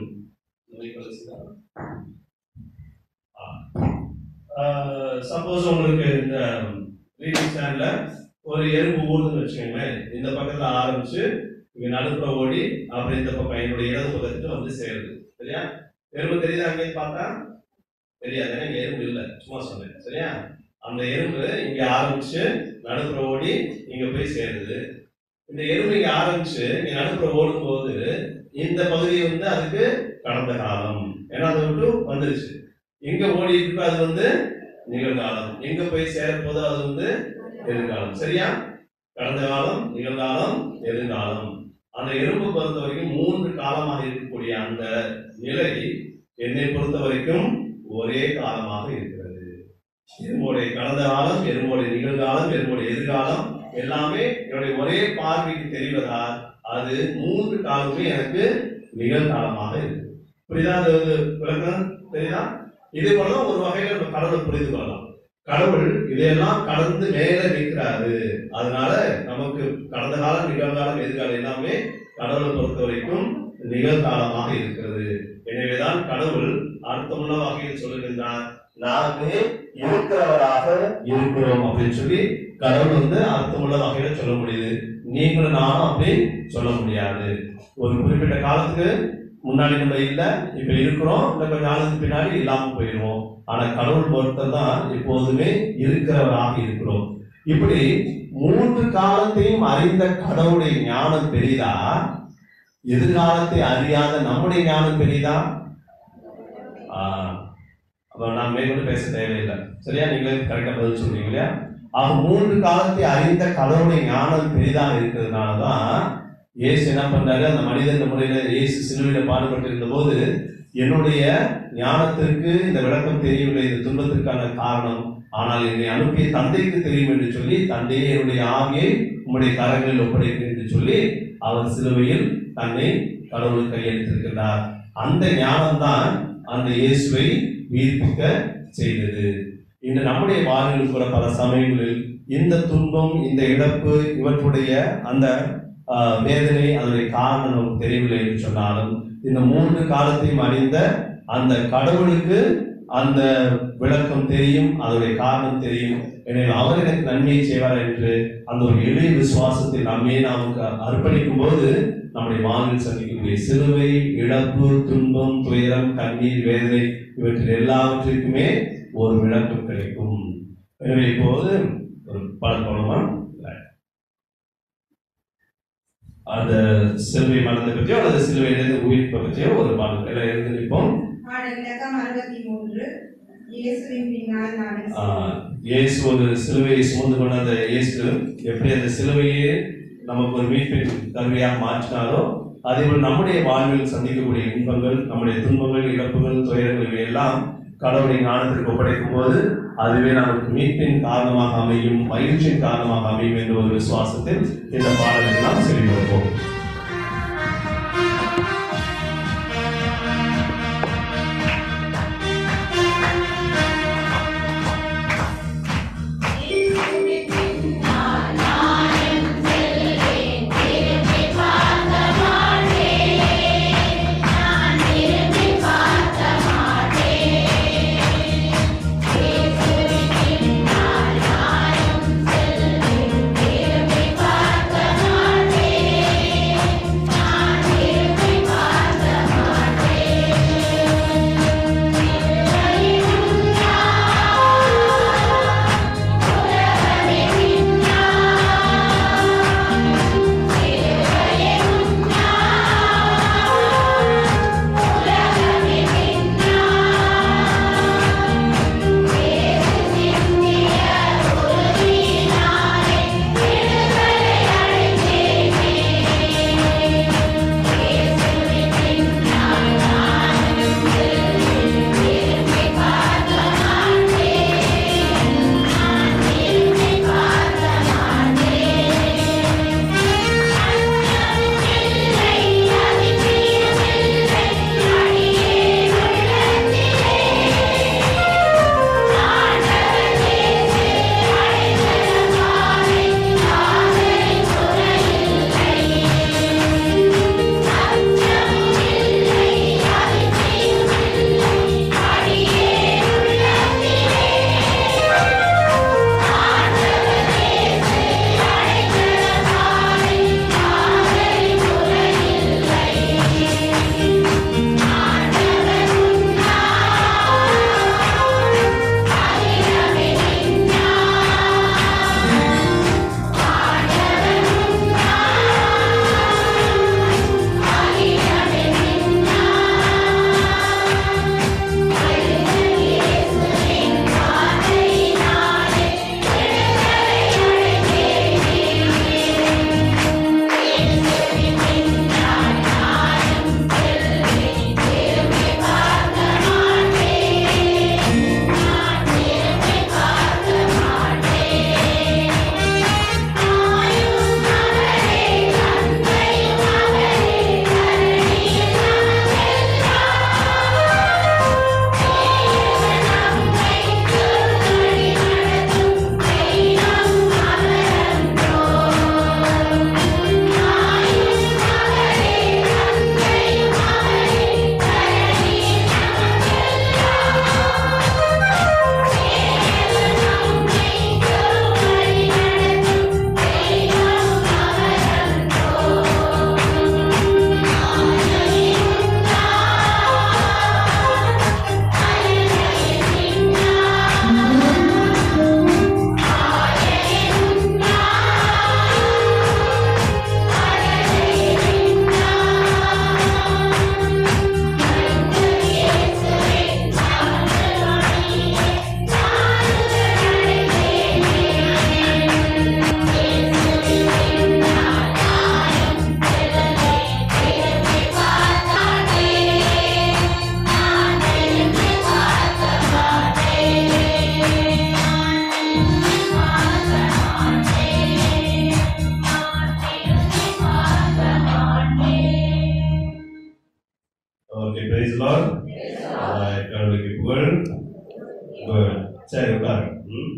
சப்போஸ் உங்களுக்கு இந்த ரீடிங் ஸ்டாண்ட்ல ஒரு எறும்பு ஊடுதுன்னு வச்சுக்கோங்களேன் இந்த பக்கத்துல ஆரம்பிச்சு இங்க நடுப்புற ஓடி அப்புறம் இந்த பக்கம் என்னுடைய இடது பக்கத்துக்கு வந்து சேருது சரியா எறும்பு தெரியுதா அங்கே பார்த்தா தெரியாது ஏன்னா இங்க எறும்பு இல்லை சும்மா சொன்னேன் சரியா அந்த எறும்பு இங்க ஆரம்பிச்சு நடுப்புற ஓடி இங்க போய் சேருது இந்த எறும்பு இங்க ஆரம்பிச்சு இங்க நடுப்புற ஓடும்போது இந்த பகுதி வந்து அதுக்கு கடந்த காலம் ஏன்னா அதை விட்டு வந்துருச்சு எங்க ஓடி இருக்கோ அது வந்து நிகழ்காலம் எங்க போய் சேரப்போதோ அது வந்து எதிர்காலம் சரியா கடந்த காலம் நிகழ்காலம் எதிர்காலம் அந்த எறும்பு பொறுத்த வரைக்கும் மூன்று காலமாக இருக்கக்கூடிய அந்த நிலை என்னை பொறுத்த வரைக்கும் ஒரே காலமாக இருக்கிறது எறும்போடைய கடந்த காலம் எறும்போடைய நிகழ்காலம் எறும்போடைய எதிர்காலம் எல்லாமே என்னுடைய ஒரே பார்வைக்கு தெரிவதால் அது மூன்று காலமே எனக்கு நிகழ்காலமாக இருக்கு புரியுதா அது வந்து விளக்கம் தெரியுதா இதே போலதான் ஒரு வகையில நம்ம கடவுளை புரிந்து கொள்ளலாம் கடவுள் இதையெல்லாம் கடந்து மேல நிற்கிறாரு அதனால நமக்கு கடந்த காலம் நிகழ்காலம் எதிர்காலம் எல்லாமே கடவுளை பொறுத்த வரைக்கும் நிகழ்காலமாக இருக்கிறது எனவேதான் கடவுள் அர்த்தமுள்ள வகையில் சொல்லுகின்றார் நாமே இருக்கிறவராக இருக்கிறோம் அப்படின்னு சொல்லி கடவுள் வந்து அர்த்தமுள்ள வகையில சொல்ல முடியுது நீங்களும் நானும் அப்படி சொல்ல முடியாது ஒரு குறிப்பிட்ட காலத்துக்கு முன்னாடி நம்ம இல்ல இப்ப இருக்கிறோம் இல்ல கொஞ்ச நாளுக்கு பின்னாடி இல்லாம போயிடுவோம் ஆனா கடவுள் பொறுத்தர் தான் எப்போதுமே இருக்கிறவராக இருக்கிறோம் இப்படி மூன்று காலத்தையும் அறிந்த கடவுளுடைய ஞானம் பெரிதா எதிர்காலத்தை அறியாத நம்முடைய ஞானம் பெரிதா ஆஹ் அப்ப நான் மேற்கொண்டு பேச தேவையில்லை சரியா நீங்களே கரெக்டா பதில் சொல்றீங்க இல்லையா ஆக மூன்று காலத்தை அறிந்த கடவுளுடைய ஞானம் பெரிதாக இருக்கிறதுனாலதான் இயேசு என்ன பண்றாரு அந்த மனிதன் முறையில இயேசு சிலுவையில பாடுபட்டு இருந்த போது என்னுடைய ஞானத்திற்கு இந்த விளக்கம் தெரியவில்லை இந்த துன்பத்திற்கான காரணம் ஆனால் என்னை அனுப்பிய தந்தைக்கு தெரியும் என்று சொல்லி தந்தையே என்னுடைய ஆவியை உம்முடைய கரங்களில் ஒப்படைக்கிறேன் என்று சொல்லி அவர் சிலுவையில் தன்னை கடவுள் கையெழுத்திருக்கிறார் அந்த ஞானம்தான் அந்த இயேசுவை உயிர்ப்பிக்க செய்தது இன்று நம்முடைய வாழ்வில் கூட பல சமயங்களில் இந்த துன்பம் இந்த இழப்பு இவற்றுடைய அந்த ஆஹ், வேதனை அதனுடைய காரணம் நமக்கு தெரியவில்லை என்று சொன்னாலும் இந்த மூன்று காலத்தையும் அறிந்த அந்த கடவுளுக்கு அந்த விளக்கம் தெரியும் அதனுடைய காரணம் தெரியும் எனவே அவர் எனக்கு நன்மையை செய்வார் என்று அந்த ஒரு எளிய விசுவாசத்தில் நம்மை நமக்கு அர்ப்பணிக்கும் போது நம்முடைய வாழ்வில் சந்திக்கக்கூடிய சிலுவை இழப்பு துன்பம் துயரம் கண்ணீர் வேதனை இவற்றில் எல்லாவற்றிற்குமே ஒரு விளக்கம் கிடைக்கும் எனவே இப்போது ஒரு பாடல் போனோமா அந்த சிலுவை மரணத்தை பற்றியோ அல்லது சிலுவையிலிருந்து உயிர்ப்பை பற்றியோ ஒரு பாடல் எல்லாம் எழுந்து நிற்போம் பாடல் இலக்கம் அறுபத்தி மூன்று இயேசுவின் பின்னால் நானும் ஆஹ், இயேசு ஒரு சிலுவையை சுமந்து கொண்ட அந்த இயேசு எப்படி அந்த சிலுவையை நமக்கு ஒரு மீட்பின் கருவியாக மாற்றினாரோ அதே போல் நம்முடைய வாழ்வில் சந்திக்கக்கூடிய இன்பங்கள் நம்முடைய துன்பங்கள் இழப்புகள் துயரங்கள் இவை எல்லாம் கடவுளின் ஞானத்திற்கு ஒப்படைக்கும் போது அதுவே நமக்கு மீட்பின் காரணமாக அமையும் மகிழ்ச்சியின் காரணமாக அமையும் என்ற ஒரு விசுவாசத்தில் இந்த பாடலை நாம் சொல்லி வருவோம் நான் லார்ட் கடவுளுக்கு புகழ் புகழ் சரி உட்காரு ம்.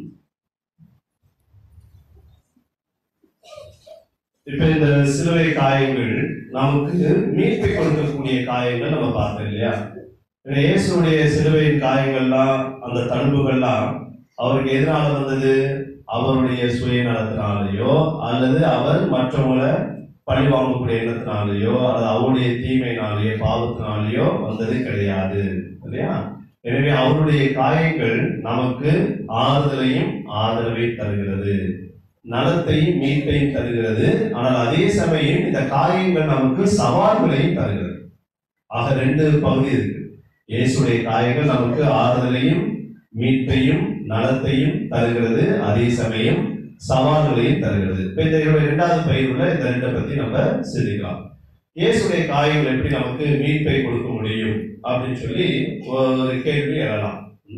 இப்ப இந்த சிலுவை காயங்கள் நமக்கு மீட்பை கொடுக்கக்கூடிய காயங்கள் நம்ம பார்த்தோம் இல்லையா இந்த இயேசுடைய சிலுவையின் காயங்கள்லாம் அந்த தழும்புகள்லாம் அவருக்கு எதனால வந்தது அவருடைய சுயநலத்தினாலேயோ அல்லது அவர் மற்றவங்களை பழி வாங்கக்கூடிய எண்ணத்தினாலேயோ அல்லது அவருடைய தீமையினாலேயோ பாவத்தினாலேயோ வந்தது கிடையாது இல்லையா எனவே அவருடைய காயங்கள் நமக்கு ஆறுதலையும் ஆதரவை தருகிறது நலத்தையும் மீட்பையும் தருகிறது ஆனால் அதே சமயம் இந்த காயங்கள் நமக்கு சவால்களையும் தருகிறது ஆக ரெண்டு பகுதி இருக்கு இயேசுடைய காயங்கள் நமக்கு ஆறுதலையும் மீட்பையும் நலத்தையும் தருகிறது அதே சமயம் சவால்களையும் தருகிறது இப்ப இந்த இதோட இரண்டாவது பயிர்ல இந்த ரெண்டை பத்தி நம்ம சிந்திக்கலாம் இயேசுடைய காயங்கள் எப்படி நமக்கு மீட்பை கொடுக்க முடியும் அப்படின்னு சொல்லி ஒரு கேள்வி எழலாம்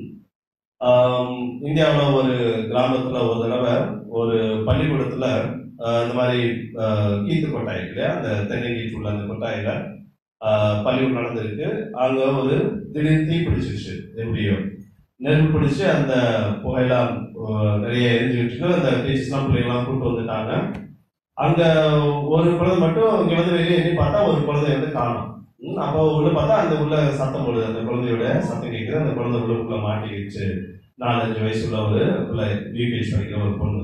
ஆம், இந்தியாவுல ஒரு கிராமத்துல ஒரு தடவை ஒரு பள்ளிக்கூடத்துல ஆஹ், இந்த மாதிரி ஆஹ், கீத்து கொட்டாய் இருக்கு இல்லையா அந்த தென்னங்கீத்து உள்ள அந்த கொட்டாயில ஆஹ், பள்ளிக்கூடம் நடந்திருக்கு அங்க ஒரு திடீர் தீ பிடிச்சிருச்சு எப்படியோ நெருப்பு பிடிச்சு அந்த புகையெல்லாம் ஆஹ், நிறைய எரிஞ்சுக்கிட்டு இருக்கு அந்த டீச்சர்ஸ்லாம் பிள்ளைங்களாம் கூட்டு வந்துட்டாங்க அங்க ஒரு குழந்தை மட்டும் இங்க வந்து வெளியே எண்ணி பார்த்தா ஒரு குழந்தை வந்து காணும் அப்போ உள்ள பார்த்தா அந்த உள்ள சத்தம் போடுது அந்த குழந்தையோட சத்தம் கேட்குது அந்த குழந்தை உள்ளுக்குள்ள மாட்டிக்கிச்சு நாலஞ்சு வயசுள்ள ஒரு பிள்ளை யூகேஜி படிக்கிற ஒரு பொண்ணு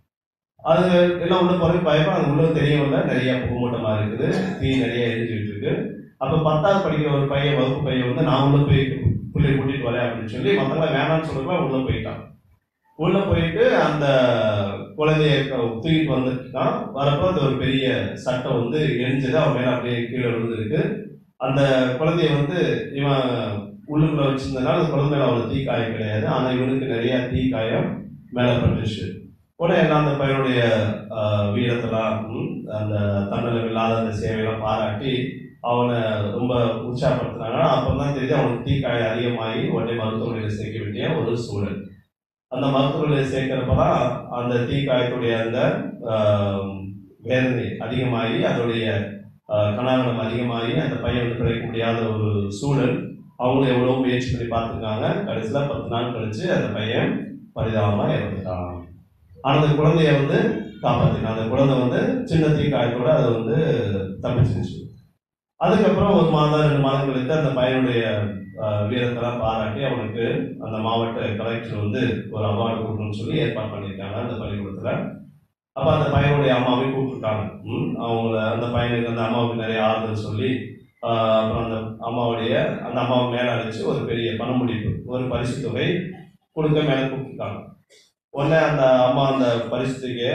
அது எல்லாம் உள்ள போய் பயமா அது உள்ள தெரியவில்லை நிறைய புகமூட்டமா இருக்குது தீ நிறைய எரிஞ்சுக்கிட்டு இருக்கு அப்ப பத்தாவது படிக்கிற ஒரு பையன் வகுப்பு பையன் வந்து நான் உள்ள போய் பிள்ளை கூட்டிட்டு வரேன் அப்படின்னு சொல்லி மத்தவங்க வேணாம்னு சொல்றப்ப உள்ள போயிட்டான் உள்ள போயிட்டு அந்த குழந்தைய க- தூக்கிட்டு வந்துட்டான் வரப்போ அது ஒரு பெரிய சட்டை வந்து எரிஞ்சது அவன் மேல அப்படியே கீழே விழுந்திருக்கு அந்த குழந்தைய வந்து இவன் உள்ளுக்குள்ள வச்சிருந்தனால அந்த குழந்தை மேல அவ்வளவு தீக்காயம் கிடையாது ஆனா இவனுக்கு நிறைய தீக்காயம் மேல பட்டுச்சு உடனே எல்லாம் அந்த பையனுடைய ஆஹ், வீரத்தெல்லாம் ம், அந்த தன்னலம் இல்லாத அந்த சேவையெல்லாம் பாராட்டி அவனை ரொம்ப உற்சாகப்படுத்தினாங்க அப்பதான் தெரியுது அவனுக்கு தீக்காயம் அதிகமாகி உடனே மருத்துவமனையில் சேர்க்க வேண்டிய ஒரு சூழல் அந்த மருத்துவமனையில் சேர்க்கிறப்பதான் அந்த தீக்காயத்துடைய அந்த ஆஹ், வேதனை அதிகமாகி அதோடைய ஆஹ், கனாகலம் அதிகமாகி அந்த பையன் வந்து பிழைக்க முடியாத ஒரு சூழல் அவங்களும் எவ்வளவு முயற்சி பண்ணி பார்த்துருக்காங்க கடைசியில பத்து நாள் கழிச்சு அந்த பையன் பரிதாபமா இறந்துட்டான் ஆனா அந்த குழந்தைய வந்து காப்பாத்தினான் அந்த குழந்தை வந்து சின்ன தீக்காயத்தோட அதை வந்து தப்பிச்சிருச்சு அதுக்கப்புறம் ஒரு மாதம் ரெண்டு மாதம் கழித்து அந்த பையனுடைய ஆஹ், வீரத்தெல்லாம் பாராட்டி அவனுக்கு அந்த மாவட்ட கலெக்டர் வந்து ஒரு அவார்டு கொடுக்கணும்னு சொல்லி ஏற்பாடு பண்ணியிருக்காங்க அந்த பள்ளிக்கூடத்துல அப்ப அந்த பையனுடைய அம்மாவை கூப்பிட்டுருக்காங்க ம், அவங்கள அந்த பையனுக்கு அந்த அம்மாவுக்கு நிறைய ஆறுதல் சொல்லி ஆஹ், அப்புறம் அந்த அம்மாவுடைய அந்த அம்மாவை மேல அழைச்சு ஒரு பெரிய பணமுடிப்பு ஒரு பரிசு தொகை கொடுக்க மேல கூப்பிட்டுருக்காங்க உடனே அந்த அம்மா அந்த பரிசு தொகையை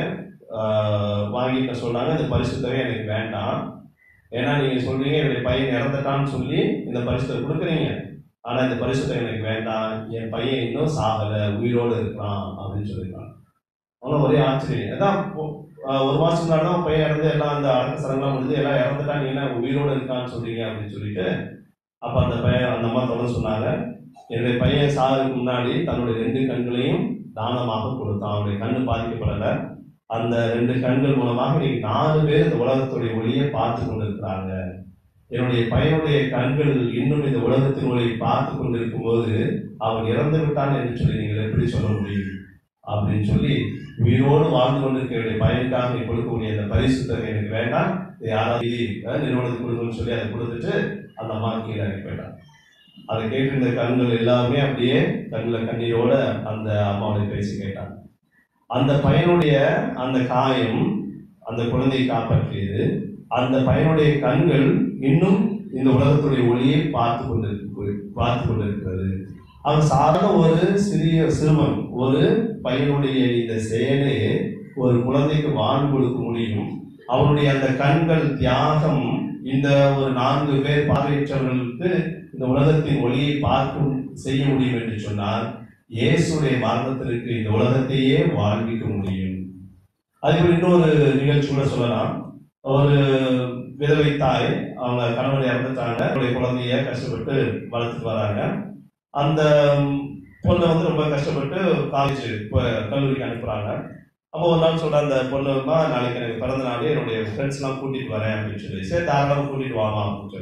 ஆஹ், வாங்கிக்க சொல்றாங்க இந்த பரிசு தொகை எனக்கு வேண்டாம் ஏன்னா நீங்க சொல்றீங்க என்னுடைய பையன் இறந்துட்டான்னு சொல்லி இந்த பரிசு தொகை கொடுக்குறீங்க ஆனா இந்த பரிசு தொகை எனக்கு வேண்டாம் என் பையன் இன்னும் சாகல உயிரோடு இருக்கிறான் அப்படின்னு சொல்லியிருக்காங்க அவனும் ஒரே ஆச்சரியம் அதான் இப்போ- ஆஹ் ஒரு மாசம் முன்னாடி தான் பையன் இறந்து எல்லாம் அந்த அடக்க சடங்குலாம் முடிஞ்சு எல்லாம் இறந்துட்டா நீ என்ன உயிரோடு இருக்கான்னு சொல்றீங்க அப்படின்னு சொல்லிட்டு அப்ப அந்த பையன் அந்த அம்மா தொடர்ந்து சொன்னாங்க என்னுடைய பையன் சாகிறதுக்கு முன்னாடி தன்னுடைய ரெண்டு கண்களையும் தானமாக கொடுத்தான் அவனுடைய கண்ணு பாதிக்கப்படல அந்த ரெண்டு கண்கள் மூலமாக இன்னைக்கு நாலு பேர் இந்த உலகத்துடைய ஒளியை பார்த்து கொண்டிருக்கிறாங்க என்னுடைய பையனுடைய கண்கள் இன்னும் இந்த உலகத்தின் ஒளியை பார்த்து கொண்டிருக்கும் போது அவன் இறந்து விட்டான் என்று சொல்லி நீங்கள் எப்படி சொல்ல முடியும் அப்படின்னு சொல்லி உயிரோடு வாழ்ந்து கொண்டிருக்க என்னுடைய பையனுக்காக நீ கொடுக்கக்கூடிய அந்த பரிசு தொகை எனக்கு வேண்டாம் இதை யாராவது அஹ், நிறுவனத்துக்கு கொடுக்கணும்னு சொல்லி அதை கொடுத்துட்டு அந்த அம்மா கீழே இறங்கி போயிட்டான் அதை கேட்டு இந்த கண்கள் எல்லாமே அப்படியே கண்ணில் கண்ணீரோட அந்த அம்மாவுடைய பேசி கேட்டாங்க அந்த பையனுடைய அந்த காயம் அந்த குழந்தையை காப்பாற்றியது அந்த பையனுடைய கண்கள் இன்னும் இந்த உலகத்துடைய ஒளியை பார்த்து கொண்டிருக்கு பார்த்து கொண்டிருக்கிறது அவன் சாதாரண ஒரு சிறிய சிறுவன் ஒரு பையனுடைய இந்த செயலே ஒரு குழந்தைக்கு வாழ்வு கொடுக்க முடியும் அவனுடைய அந்த கண்கள் தியாகம் இந்த ஒரு நான்கு பேர் பார்வையற்றவர்களுக்கு இந்த உலகத்தின் ஒளியை பார்க்கும் செய்ய முடியும் என்று சொன்னால் இயேசுடைய மரணத்திற்கு இந்த உலகத்தையே வாழ்விக்க முடியும் அதுக்கு இன்னொரு நிகழ்ச்சி கூட சொல்லலாம் ஒரு விதவை தாய் அவங்க கணவர் இறந்துட்டாங்க அவருடைய குழந்தைய கஷ்டப்பட்டு வளர்த்துட்டு வராங்க அந்த பொண்ணை வந்து ரொம்ப கஷ்டப்பட்டு காலேஜ் கல்லூரிக்கு அனுப்புறாங்க அப்போ ஒரு நாள் சொல்ற அந்த பொண்ணுமா நாளைக்கு எனக்கு பிறந்த நாள் என்னுடைய ஃப்ரெண்ட்ஸ் எல்லாம் கூட்டிட்டு வரேன் அப்படின்னு சொல்லி சரி தாராளமாக கூட்டிட்டு வாமா அப்படின்னு சொல்லி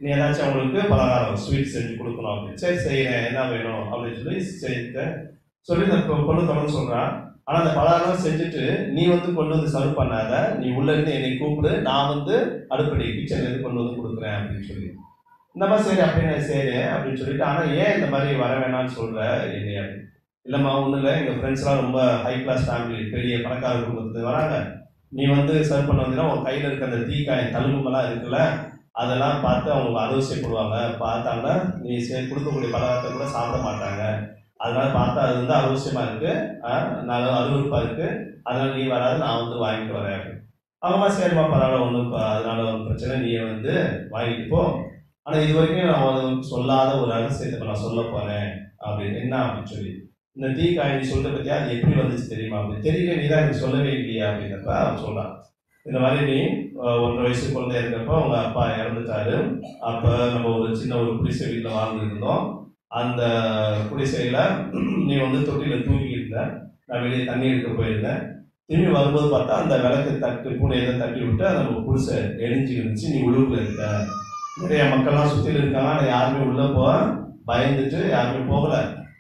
நீ ஏதாச்சும் அவங்களுக்கு பலகாரம் ஸ்வீட் செஞ்சு கொடுக்கணும் அப்படின்னு சரி செய்யறேன் என்ன வேணும் அப்படின்னு சொல்லி செய்தேன் சொல்லி இந்த பொ- பொண்ணு தொடர்ந்து சொல்றான் ஆனா அந்த பலகாரம் செஞ்சுட்டு நீ வந்து கொண்டு வந்து சர்வ் பண்ணாத நீ உள்ள இருந்து என்னை கூப்பிடு நான் வந்து அடுப்படி கிச்சன்ல இருந்து கொண்டு வந்து கொடுக்குறேன் அப்படின்னு சொல்லி இந்த மாதிரி சரி அப்படின்னு நான் செய்றேன் அப்படின்னு சொல்லிட்டு ஆனா ஏன் இந்த மாதிரி வர வேணாம்னு சொல்ற என்னைய அப்படின்னு. இல்லம்மா ஒண்ணும் இல்லை எங்க ஃப்ரெண்ட்ஸ்லாம் ரொம்ப ஹை கிளாஸ் ஃபேமிலி பெரிய பணக்கார குடும்பத்துக்கு வராங்க நீ வந்து சர்வ் பண்ண வந்தீங்கன்னா உன் கையில இருக்க அந்த தீக்காய் தழும்புமெல்லாம் இருக்குல்ல அதெல்லாம் பார்த்து அவங்க அலோசியப்படுவாங்க பார்த்தாங்கன்னா நீ சே- கொடுக்கக்கூடிய பலகாரத்தை கூட சாப்பிட மாட்டாங்க அதனால பார்த்தா அது வந்து அவசியமா இருக்கு ஆஹ் நல்ல அருவருப்பா இருக்கு அதனால நீ வராது நான் வந்து வாங்கிட்டு வரேன் அப்படின்னு. அவங்கம்மா சரிம்மா பரவாயில்ல ஒன்றும் அதனால ஒன்றும் பிரச்சனை நீ வந்து வாங்கிட்டு போ ஆனா இது வரைக்கும் நான் உனக்கு சொல்லாத ஒரு ரகசியத்தை இப்ப நான் சொல்ல போறேன் அப்படின்னு என்ன அப்படின்னு சொல்லி இந்த டீ காய் நீ சொல்ற பத்தியா அது எப்படி வந்துச்சு தெரியுமா அப்படின்னு தெரியல நீ தான் எனக்கு சொல்லவே இல்லையா அப்படிங்கிறப்ப அவன் சொல்றான் இந்த மாதிரி நீ அஹ், ஒன்றரை வயசு குழந்தை இருக்கிறப்ப உங்க அப்பா இறந்துட்டாரு அப்ப நம்ம ஒரு சின்ன ஒரு குடிசை வீட்டில் வாழ்ந்துருந்தோம் அந்த குடிசையில நீ வந்து தொட்டில தூங்கி இருந்த நான் வெளியே தண்ணி எடுக்க போயிருந்தேன் திரும்பி வரும்போது பார்த்தா அந்த விளக்கு தட்டு கூடையை தட்டி விட்டு அந்த குடிசை எரிஞ்சு இருந்துச்சு நீ உள்ளுக்குள்ள இருக்க நிறைய மக்கள்லாம் சுத்தில இருக்காங்க ஆனா யாருமே உள்ள போக பயந்துட்டு யாருமே போகல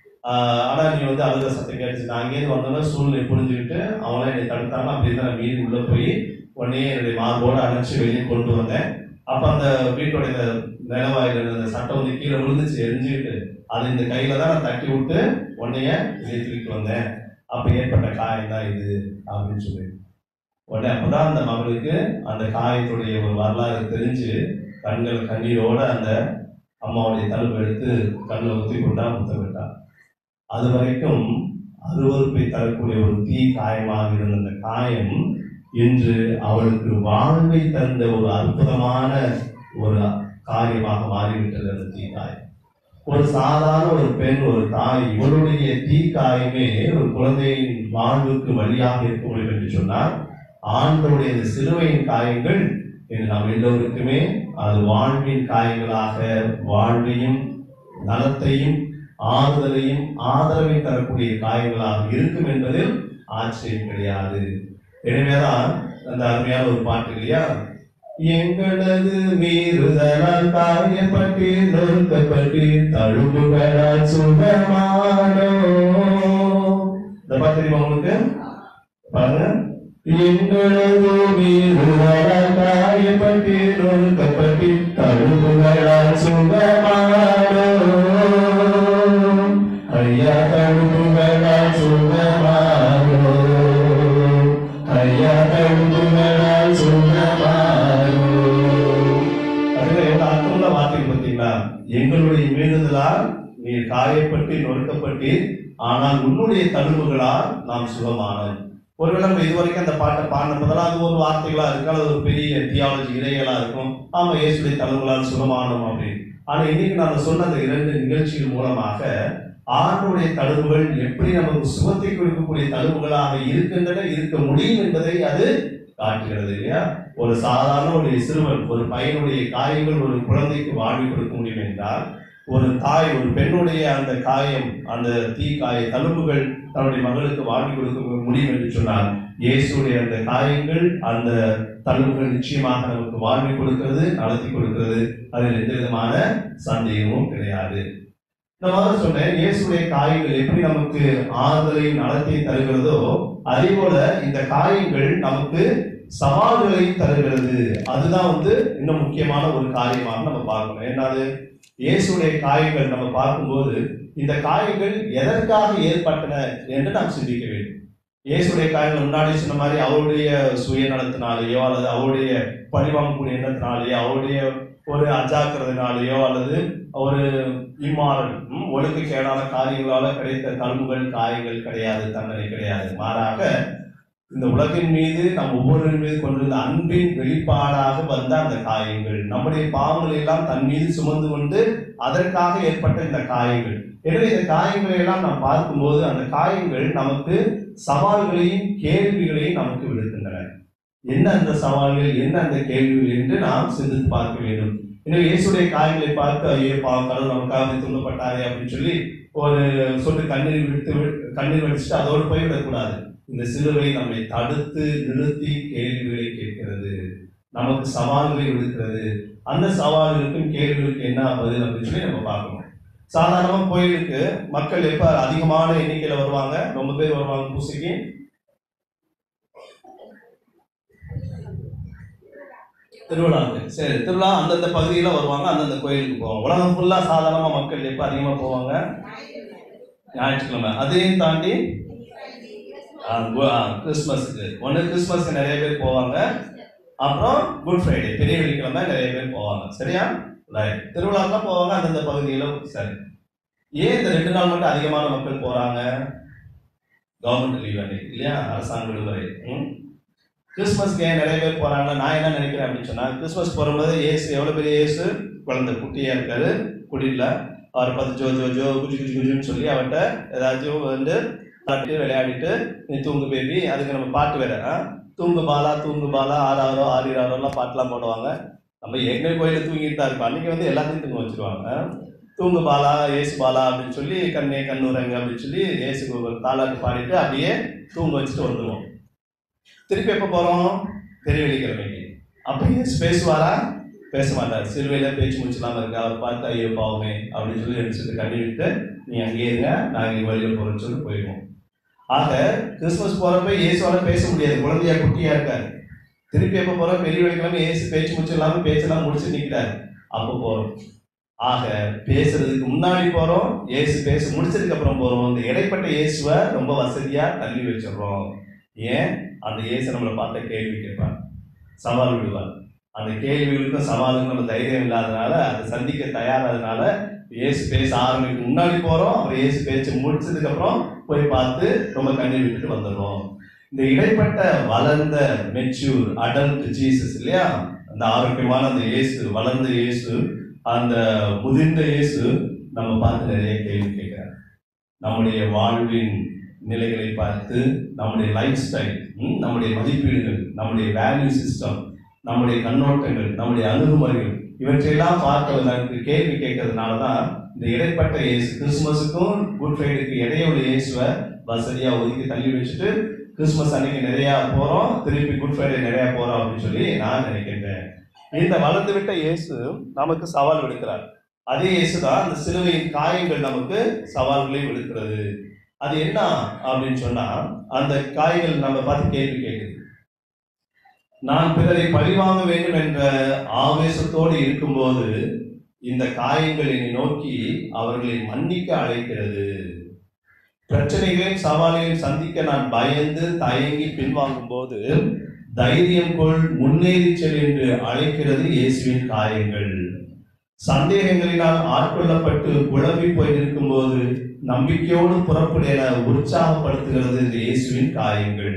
ஆஹ் ஆனா நீ வந்து அழுத சத்தம் கேட்டுச்சு நான் அங்கேயிருந்து வந்தோன்னா சூழ்நிலை புரிஞ்சுக்கிட்டு அவங்கள என்னை தடுத்தாங்க அப்படி இருந்தா நான் மீறி உள்ள போய் உடனே என்னுடைய மார்போட அணைச்சு வெளியே கொண்டு வந்தேன் அப்ப அந்த வீட்டோட இந்த நிலவாயில அந்த சட்டம் வந்து கீழே விழுந்துச்சு எரிஞ்சுக்கிட்டு அது இந்த கையில தான் நான் தட்டி விட்டு உன்னைய வெளியே தூக்கிட்டு வந்தேன் அப்ப ஏற்பட்ட காயம் தான் இது அப்படின்னு சொல்லி உடனே அப்பதான் அந்த மகளுக்கு அந்த காயத்துடைய ஒரு வரலாறு தெரிஞ்சு கண்கள் கண்ணீரோட அந்த அம்மாவுடைய தழுவு எடுத்து கண்ணில் ஊற்றி கொண்டா முத்தமிட்டா அது வரைக்கும் அருவருப்பை தரக்கூடிய ஒரு தீ காயமாக இருந்த அந்த காயம் இன்று அவளுக்கு வாழ்வை தந்த ஒரு அற்புதமான ஒரு காரியமாக மாறிவிட்டது அந்த தீ காயம் ஒரு சாதாரண ஒரு பெண் ஒரு தாய் இவளுடைய தீ காயமே ஒரு குழந்தையின் வாழ்வுக்கு வழியாக இருக்க முடியும் என்று சொன்னால் ஆண்டவருடைய இந்த சிலுவையின் காயங்கள் இது நாம் எல்லோருக்குமே அது வாழ்வின் காயங்களாக வாழ்வையும் நலத்தையும் ஆறுதலையும் ஆதரவை தரக்கூடிய காயங்களாக இருக்கும் என்பதில் ஆச்சரியம் கிடையாது எனவேதான் அந்த அருமையான ஒரு பாட்டு இல்லையா எங்களது மீறுதலால் காயப்பட்டு நொறுக்கப்பட்டு தழும்புகளால் சுகமானோ இந்த பாட்டு தெரியுமா உங்களுக்கு பாருங்க எங்களது மீறுதலால் காயப்பட்டு நொறுக்கப்பட்டு தழும்புகளால் சுகமானோ ஐயா தழும்புகளால் சுகமானோ ஐயா தழும்புகளால் சுகமானோ அதுல என்ன அர்த்தமுள்ள வார்த்தை பார்த்தீங்களா எங்களுடைய மீறுதலால் நீர் காயப்பட்டு நொறுக்கப்பட்டு ஆனால் உன்னுடைய தழும்புகளால் நாம் சுகமானோம் ஒருவேளை நம்ம இதுவரைக்கும் அந்த பாட்டை பாடின போதெல்லாம் அது ஒரு வார்த்தைகளா இருக்கு அல்லது ஒரு பெரிய தியாலஜி இறைகளா இருக்கும் ஆமா இயேசுடைய தழும்புகளால் சுகமானோம் அப்படின்னு ஆனா இன்னைக்கு நான் சொன்ன அந்த இரண்டு நிகழ்ச்சிகள் மூலமாக ஆண்டுடைய தழும்புகள் எப்படி நமக்கு சுகத்தை கொடுக்கக்கூடிய தழும்புகளாக இருக்கின்றன இருக்க முடியும் என்பதை அது காட்டுகிறது இல்லையா ஒரு சாதாரண ஒரு சிறுவன் ஒரு பையனுடைய காயங்கள் ஒரு குழந்தைக்கு வாழ்வி கொடுக்க முடியும் என்றால் ஒரு தாய் ஒரு பெண்ணுடைய அந்த காயம் அந்த தீ காய தழும்புகள் தன்னுடைய மகளுக்கு வாழ்வி கொடுக்க முடியும் என்று சொன்னால் இயேசுடைய அந்த காயங்கள் அந்த தழும்புகள் நிச்சயமாக நமக்கு வாழ்வி கொடுக்கிறது நடத்தி கொடுக்கிறது அதில் எந்த விதமான சந்தேகமும் கிடையாது நான் முதல்ல சொன்னேன் இயேசுடைய காயங்கள் எப்படி நமக்கு ஆறுதலையும் நடத்தையும் தருகிறதோ அதே போல இந்த காயங்கள் நமக்கு சவால்களையும் தருகிறது அதுதான் வந்து இன்னும் முக்கியமான ஒரு காரியமாக நம்ம பார்க்கணும் என்னது இயேசுடைய காயங்கள் நம்ம பார்க்கும்போது இந்த காயங்கள் எதற்காக ஏற்பட்டன என்று நாம் சிந்திக்க வேண்டும் இயேசுடைய காயங்கள் முன்னாடி சொன்ன மாதிரி அவருடைய சுயநலத்தினாலேயோ அல்லது அவருடைய பழிவாங்கக்கூடிய எண்ணத்தினாலேயோ அவருடைய ஒரு அஜாக்கிரதைனாலேயோ அல்லது ஒரு இம்மாறல் ம், ஒழுக்கக்கேடான காரியங்களால கிடைத்த தழும்புகள் காயங்கள் கிடையாது தண்டனை கிடையாது மாறாக இந்த உலகின் மீது நம் ஒவ்வொருவரின் மீது கொண்டிருந்த அன்பின் வெளிப்பாடாக வந்த அந்த காயங்கள் நம்முடைய பாவங்களை எல்லாம் தன் மீது சுமந்து கொண்டு அதற்காக ஏற்பட்ட இந்த காயங்கள் எனவே இந்த காயங்களை எல்லாம் நாம் பார்க்கும்போது அந்த காயங்கள் நமக்கு சவால்களையும் கேள்விகளையும் நமக்கு விடுக்கின்றன என்ன அந்த சவால்கள் என்ன அந்த கேள்விகள் என்று நாம் சிந்தித்து பார்க்க வேண்டும் எனவே இயேசுடைய காயங்களை பார்த்து ஐயோ பாவம் கடவுள் நமக்காக துன்பப்பட்டாரே அப்படின்னு சொல்லி ஒரு சொட்டு கண்ணீர் விட்டு கண்ணீர் வடிச்சுட்டு அதோடு போய்விடக்கூடாது இந்த சிலுவை நம்மை தடுத்து நிறுத்தி கேள்விகளை கேட்கிறது நமக்கு சவால்களை விடுக்கிறது அந்த சவால்களுக்கும் கேள்விகளுக்கு என்ன பதில் அப்படின்னு சொல்லி நம்ம பார்க்கணும் சாதாரணமா கோயிலுக்கு மக்கள் எப்ப அதிகமான எண்ணிக்கையில வருவாங்க ரொம்ப பேர் வருவாங்க பூசைக்கு திருவிழாவுக்கு சரி திருவிழா அந்தந்த பகுதியில வருவாங்க அந்தந்த கோயிலுக்கு போவாங்க உலகம் ஃபுல்லா சாதாரணமா மக்கள் எப்ப அதிகமா போவாங்க ஞாயிற்றுக்கிழமை அதையும் தாண்டி ஆ, கு- ஆ, கிறிஸ்மஸ்க்கு ஒன்று கிறிஸ்மஸ்க்கு நிறைய பேர் போவாங்க அப்புறம் குட் ஃப்ரைடே பெரிய வெள்ளிக்கிழமை நிறைய பேர் போவாங்க சரியா ரைட் திருவிழாக்கெல்லாம் போவாங்க அந்தந்த பகுதியில் சரி ஏன் இந்த ரெண்டு நாள் மட்டும் அதிகமான மக்கள் போறாங்க கவர்மெண்ட் லீவ் அன்னைக்கு இல்லையா அரசாங்க விடுமுறை ம்? கிறிஸ்மஸ்க்கு ஏன் நிறைய பேர் போறாங்க நான் என்ன நினைக்கிறேன் அப்படின்னு சொன்னா கிறிஸ்மஸ் போகும்போது ஏசு எவ்வளவு பெரிய ஏசு குழந்தை குட்டியா இருக்காரு குடியில அவர் பார்த்து ஜோ ஜோ ஜோ குஜி குஜி குஜின்னு சொல்லி அவர்கிட்ட ஏதாச்சும் வந்து விளையாட்டு விளையாடிட்டு நீ தூங்கு பேபி அதுக்கு நம்ம பாட்டு வேற ஆ? தூங்கு பாலா தூங்கு பாலா ஆறாரோ ஆறிராரோலாம் பாட்டுலாம் போடுவாங்க நம்ம ஏற்கனவே கோயிலில் தூங்கிட்டு தான் இருக்கோம் அன்னைக்கு வந்து எல்லாத்தையும் தூங்க வச்சிருவாங்க தூங்கு பாலா ஏசு பாலா அப்படின்னு சொல்லி கண்ணே கண்ணுரங்க அப்படின்னு சொல்லி ஏசு ஒரு தாலாட்டு பாடிட்டு அப்படியே தூங்க வச்சுட்டு வந்துடுவோம் திருப்பி எப்போ போகிறோம் பெரிய வெள்ளிக்கிழமைக்கு அப்போ ஏசு பேசுவாரா பேச மாட்டார் சிலுவையில பேச்சு முடிச்சலாம இருக்கு அவர் பார்த்து ஐயோ பாவமே அப்படின்னு சொல்லி ரெண்டு சொல்லி கண்ணி விட்டு நீ அங்கேயே இருங்க நாங்கள் இங்கே வழியில் போகிறோம்னு சொல்லி போயிடுவோம் ஆக கிறிஸ்மஸ் போறப்ப இயேசுவால பேச முடியாது குழந்தையா குட்டியா இருக்காரு திருப்பி எப்ப போறோம் பெரிய வெள்ளிக்கிழமை இயேசு பேச்சு முடிச்சிடலாம பேச்செல்லாம் முடிச்சு நிக்கிறாரு அப்போ போறோம் ஆக பேசுறதுக்கு முன்னாடி போறோம் இயேசு பேச முடிச்சதுக்கு அப்புறம் போறோம் இந்த இடைப்பட்ட இயேசுவை ரொம்ப வசதியா தள்ளி வச்சிடுறோம் ஏன் அந்த இயேசு நம்மளை பார்த்த கேள்வி கேட்பார் சவால் விடுவார் அந்த கேள்விகளுக்கும் சவாலுக்கும் நம்ம தைரியம் இல்லாதனால அதை சந்திக்க தயாராதனால இயேசு பேச ஆரம்பிக்கு முன்னாடி போறோம் அவர் இயேசு பேச்சு முடிச்சதுக்கு அப்புறம் போய் பார்த்து ரொம்ப கண்ணீர் விட்டுட்டு வந்துடுறோம் இந்த இடைப்பட்ட வளர்ந்த மெச்சூர் அடல்ட் ஜீசஸ் இல்லையா அந்த ஆரோக்கியமான அந்த இயேசு வளர்ந்த இயேசு அந்த முதிர்ந்த இயேசு நம்ம பார்த்து நிறைய கேள்வி கேட்கிறார் நம்முடைய வாழ்வின் நிலைகளை பார்த்து நம்முடைய லைஃப் ஸ்டைல் நம்முடைய மதிப்பீடுகள் நம்முடைய வேல்யூ சிஸ்டம் நம்முடைய கண்ணோட்டங்கள் நம்முடைய அணுகுமுறைகள் இவற்றையெல்லாம் பார்த்தவர்களுக்கு கேள்வி கேட்கறதுனால தான் இந்த இடைப்பட்ட இயேசு கிறிஸ்துமஸுக்கும் குட் ஃப்ரைடேக்கு இடையோட இயேசுவை வசதியா ஒதுக்கி தள்ளி வச்சுட்டு கிறிஸ்துமஸ் அன்னைக்கு நிறைய போறோம் திருப்பி குட் ஃப்ரைடே நிறைய போறோம் அப்படின்னு சொல்லி நான் நினைக்கின்றேன் இந்த வளர்ந்து விட்ட இயேசு நமக்கு சவால் விடுக்கிறார் அதே இயேசு தான் அந்த சிலுவையின் காயங்கள் நமக்கு சவால்களை விடுக்கிறது அது என்ன அப்படின்னு சொன்னா அந்த காயங்கள் நம்ம பார்த்து கேள்வி கேட்குது நான் பிறரை பழிவாங்க வேண்டும் என்ற ஆவேசத்தோடு இருக்கும்போது இந்த காயங்கள் என்னை நோக்கி அவர்களை மன்னிக்க அழைக்கிறது பிரச்சனைகளையும் சவாலையும் சந்திக்க நான் பயந்து தயங்கி பின்வாங்கும் போது தைரியம் கொள் முன்னேறி செல் என்று அழைக்கிறது இயேசுவின் காயங்கள் சந்தேகங்களினால் ஆட்கொள்ளப்பட்டு குழம்பி போய் நிற்கும்போது நம்பிக்கையோடு புறப்படு என உற்சாகப்படுத்துகிறது இந்த இயேசுவின் காயங்கள்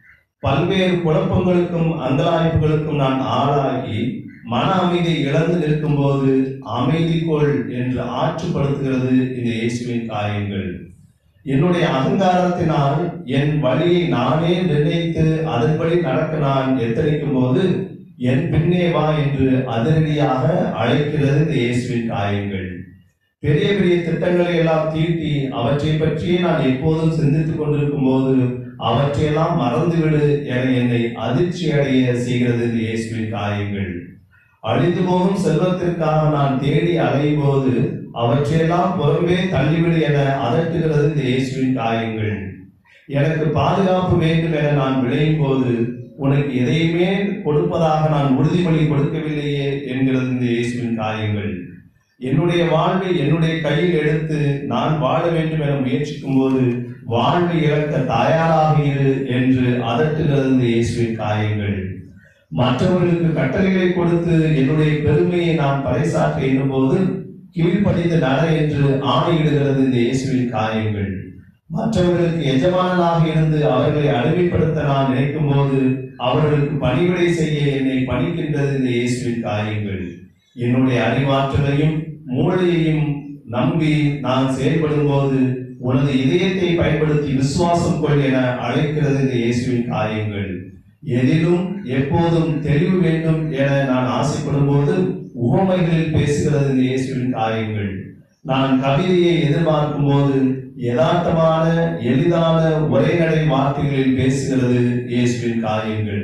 பல்வேறு குழப்பங்களுக்கும் அங்கலாய்ப்புகளுக்கும் நான் ஆளாகி மன அமைதியை இழந்து நிற்கும்போது அமைதி கொள் என்று ஆற்றுப்படுத்துகிறது இந்த இயேசுவின் காயங்கள் என்னுடைய அகங்காரத்தினால் என் வழியை நானே நிர்ணயித்து அதன்படி நடக்க நான் எத்தனிக்கும் போது என் பின்னே வா என்று அதிரடியாக அழைக்கிறது இந்த இயேசுவின் காயங்கள் பெரிய பெரிய திட்டங்களை எல்லாம் தீட்டி அவற்றை பற்றியே நான் எப்போதும் சிந்தித்துக் கொண்டிருக்கும் போது அவற்றையெல்லாம் மறந்துவிடு என என்னை அதிர்ச்சி அடைய செய்கிறது இந்த இயேசுவின் காயங்கள் அழிந்து போகும் செல்வத்திற்காக நான் தேடி அலையும் போது அவற்றையெல்லாம் புறம்பே தள்ளிவிடு என அதட்டுகிறது இந்த இயேசுவின் காயங்கள் எனக்கு பாதுகாப்பு வேண்டும் என நான் விளையும் போது உனக்கு எதையுமே கொடுப்பதாக நான் உறுதிமொழி கொடுக்கவில்லையே என்கிறது இந்த இயேசுவின் காயங்கள் என்னுடைய வாழ்வை என்னுடைய கையில் எடுத்து நான் வாழ வேண்டும் என முயற்சிக்கும் போது வாழ்வை இழக்க தயாராக இரு என்று அதட்டுகிறது இந்த இயேசுவின் காயங்கள் மற்றவர்களுக்கு கட்டளைகளை கொடுத்து என்னுடைய பெருமையை நான் பறைசாற்ற எண்ணும்போது கீழ்ப்படிந்து நட என்று ஆணையிடுகிறது இந்த இயேசுவின் காயங்கள் மற்றவர்களுக்கு எஜமானனாக இருந்து அவர்களை அடிமைப்படுத்த நான் நினைக்கும் போது அவர்களுக்கு பணிவிடை செய்ய என்னை பணிக்கின்றது இந்த இயேசுவின் காயங்கள் என்னுடைய அறிவாற்றலையும் மூளையையும் நம்பி நான் செயல்படும் போது உனது இதயத்தை பயன்படுத்தி விசுவாசம் கொள் என அழைக்கிறது இந்த இயேசுவின் காயங்கள் எதிலும் எப்போதும் தெளிவு வேண்டும் என நான் ஆசைப்படும் போது உவமைகளில் பேசுகிறது இந்த இயேசுவின் காயங்கள் நான் கவிதையை எதிர்பார்க்கும் போது யதார்த்தமான எளிதான ஒரே நடை வார்த்தைகளில் பேசுகிறது இயேசுவின் காயங்கள்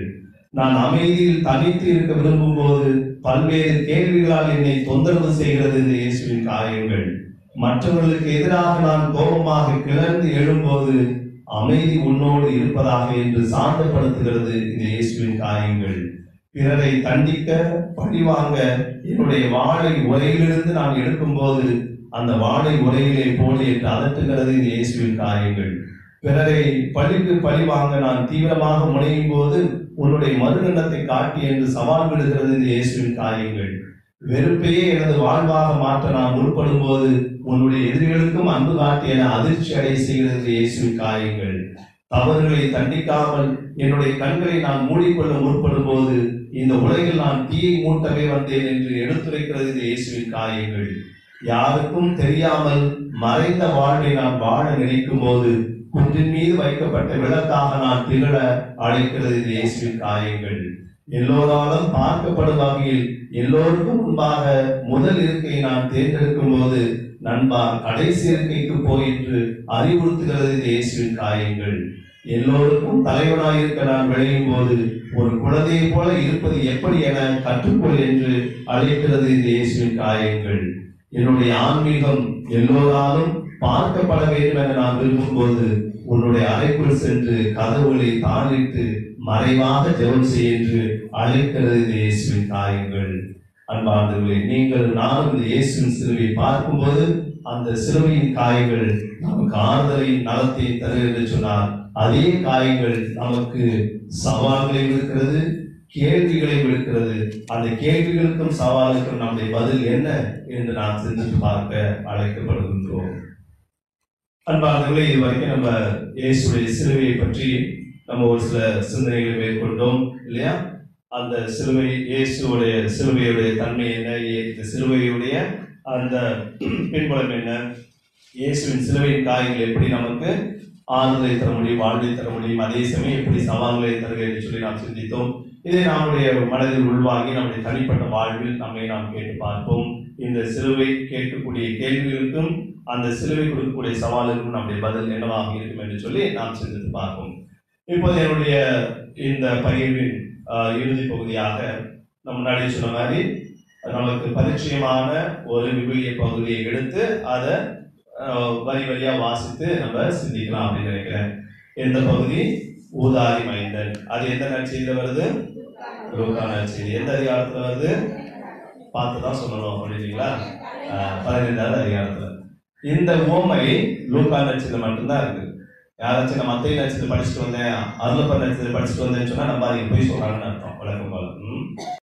நான் அமைதியில் தனித்து இருக்க விரும்பும் போது பல்வேறு கேள்விகளால் என்னை தொந்தரவு செய்கிறது இந்த இயேசுவின் காயங்கள் மற்றவர்களுக்கு எதிராக நான் கோபமாக கிளர்ந்து எழும்போது அமைதி உன்னோடு இருப்பதாக என்று சாந்தப்படுத்துகிறது இந்த இயேசுவின் காயங்கள் பிறரை தண்டிக்க பழிவாங்க என்னுடைய வாழை உரையிலிருந்து நான் எடுக்கும்போது அந்த வாழை உரையிலே போடு என்று அதட்டுகிறது இந்த இயேசுவின் காயங்கள் பிறரை பழிக்கு பழி வாங்க நான் தீவிரமாக முனையும் போது உன்னுடைய மறுநலத்தை காட்டி என்று சவால் விடுகிறது இந்த இயேசுவின் காயங்கள் வெறுப்பையே எனது வாழ்வாக மாற்ற நான் முற்படும் போது உன்னுடைய எதிரிகளுக்கும் அன்பு காட்டி என அதிர்ச்சி அடைய செய்கிறது இந்த இயேசுவின் காயங்கள் தவறுகளை தண்டிக்காமல் என்னுடைய கண்களை நான் மூடிக்கொள்ள முற்படும் போது இந்த உலகில் நான் தீயை மூட்டவே வந்தேன் என்று எடுத்துரைக்கிறது இந்த இயேசுவின் காயங்கள் யாருக்கும் தெரியாமல் மறைந்த வாழ்வை நான் வாழ நினைக்கும் போது குன்றின் மீது வைக்கப்பட்ட விளக்காக நான் திகழ அழைக்கிறது இந்த இயேசுவின் காயங்கள் எல்லோராலும் பார்க்கப்படும் வகையில் எல்லோருக்கும் முன்பாக முதல் இருக்கையை நான் தேர்ந்தெடுக்கும் போது நண்பா கடைசி இருக்கைக்கு போயிற்று அறிவுறுத்துகிறது இந்த இயேசுவின் காயங்கள் எல்லோருக்கும் தலைவனாயிருக்க நான் விளையும் போது ஒரு குழந்தையை போல இருப்பது எப்படி என கற்றுக்கொள் என்று அழைக்கிறது இந்த இயேசுவின் காயங்கள் என்னுடைய ஆன்மீகம் எல்லோராலும் பார்க்கப்பட வேண்டும் என நான் விரும்பும்போது உன்னுடைய அறைக்குள் சென்று கதவுகளை தாளிட்டு மறைவாக ஜெபம் செய் என்று அழைக்கிறது இந்த இயேசுவின் காயங்கள் அன்பார்ந்தவர்களே நீங்கள் நானும் இந்த இயேசுவின் சிலுவையை பார்க்கும்போது அந்த சிலுவையின் காயங்கள் நமக்கு ஆறுதலையும் நலத்தையும் தருகிறது சொன்னார் அதே காயங்கள் நமக்கு சவால்களை இருக்கிறது கேள்விகளை இருக்கிறது அந்த கேள்விகளுக்கும் சவாலுக்கும் நம்முடைய பதில் என்ன என்று நாம் சிந்தித்து பார்க்க அழைக்கப்படுகின்றோம் அன்பார்ந்தவர்களே இது வரைக்கும் நம்ம இயேசுடைய சிலுவையை பற்றி நம்ம ஒரு சில சிந்தனைகளை மேற்கொண்டோம் இல்லையா அந்த சிலுவை இயேசுடைய சிலுவையுடைய தன்மை என்ன இந்த சிலுவையுடைய அந்த பின்புலம் என்ன இயேசுவின் சிலுவையின் காயங்கள் எப்படி நமக்கு ஆறுதலை தர முடியும் வாழ்வை தர முடியும் அதே சமயம் எப்படி சவால்களை தருக என்று சொல்லி நாம் சிந்தித்தோம் இதை நம்முடைய மனதில் உள்வாங்கி நம்முடைய தனிப்பட்ட வாழ்வில் நம்மை நாம் கேட்டு பார்ப்போம் இந்த சிலுவை கேட்கக்கூடிய கேள்விகளுக்கும் அந்த சிலுவை கொடுக்கக்கூடிய சவாலுக்கும் நம்முடைய பதில் என்னவாக இருக்கும் என்று சொல்லி நாம் சிந்தித்து பார்ப்போம் இப்போது என்னுடைய இந்த பகிர்வின் ஆஹ், இறுதி பகுதியாக நம்ம முன்னாடி சொன்ன மாதிரி நமக்கு பரிச்சயமான ஒரு விவிலிய பகுதியை எடுத்து அதை ஆஹ், வரி வரியா வாசித்து நம்ம சிந்திக்கலாம் அப்படின்னு நினைக்கிறேன் எந்த பகுதி ஊதாரி மைந்தன் அது எந்த நற்செய்தியில வருது லூக்கா நற்செய்தி எந்த அதிகாரத்துல வருது பார்த்து தான் சொல்லணும் அப்படிங்களா பதினைந்தாவது அதிகாரத்துல இந்த ஓமை லூக்கா நட்சத்திரம் மட்டும்தான் இருக்கு யாராச்சும் நான் மத்திய நட்சத்திரம் படிச்சுட்டு வந்தேன் அருளப்ப நட்சத்திரம் படிச்சுட்டு வந்தேன்னு சொன்னா நம்ம அதுக்கு போய் சொல்றாங்கன்னு அர்த்தம் வழக்கம் போல ம்.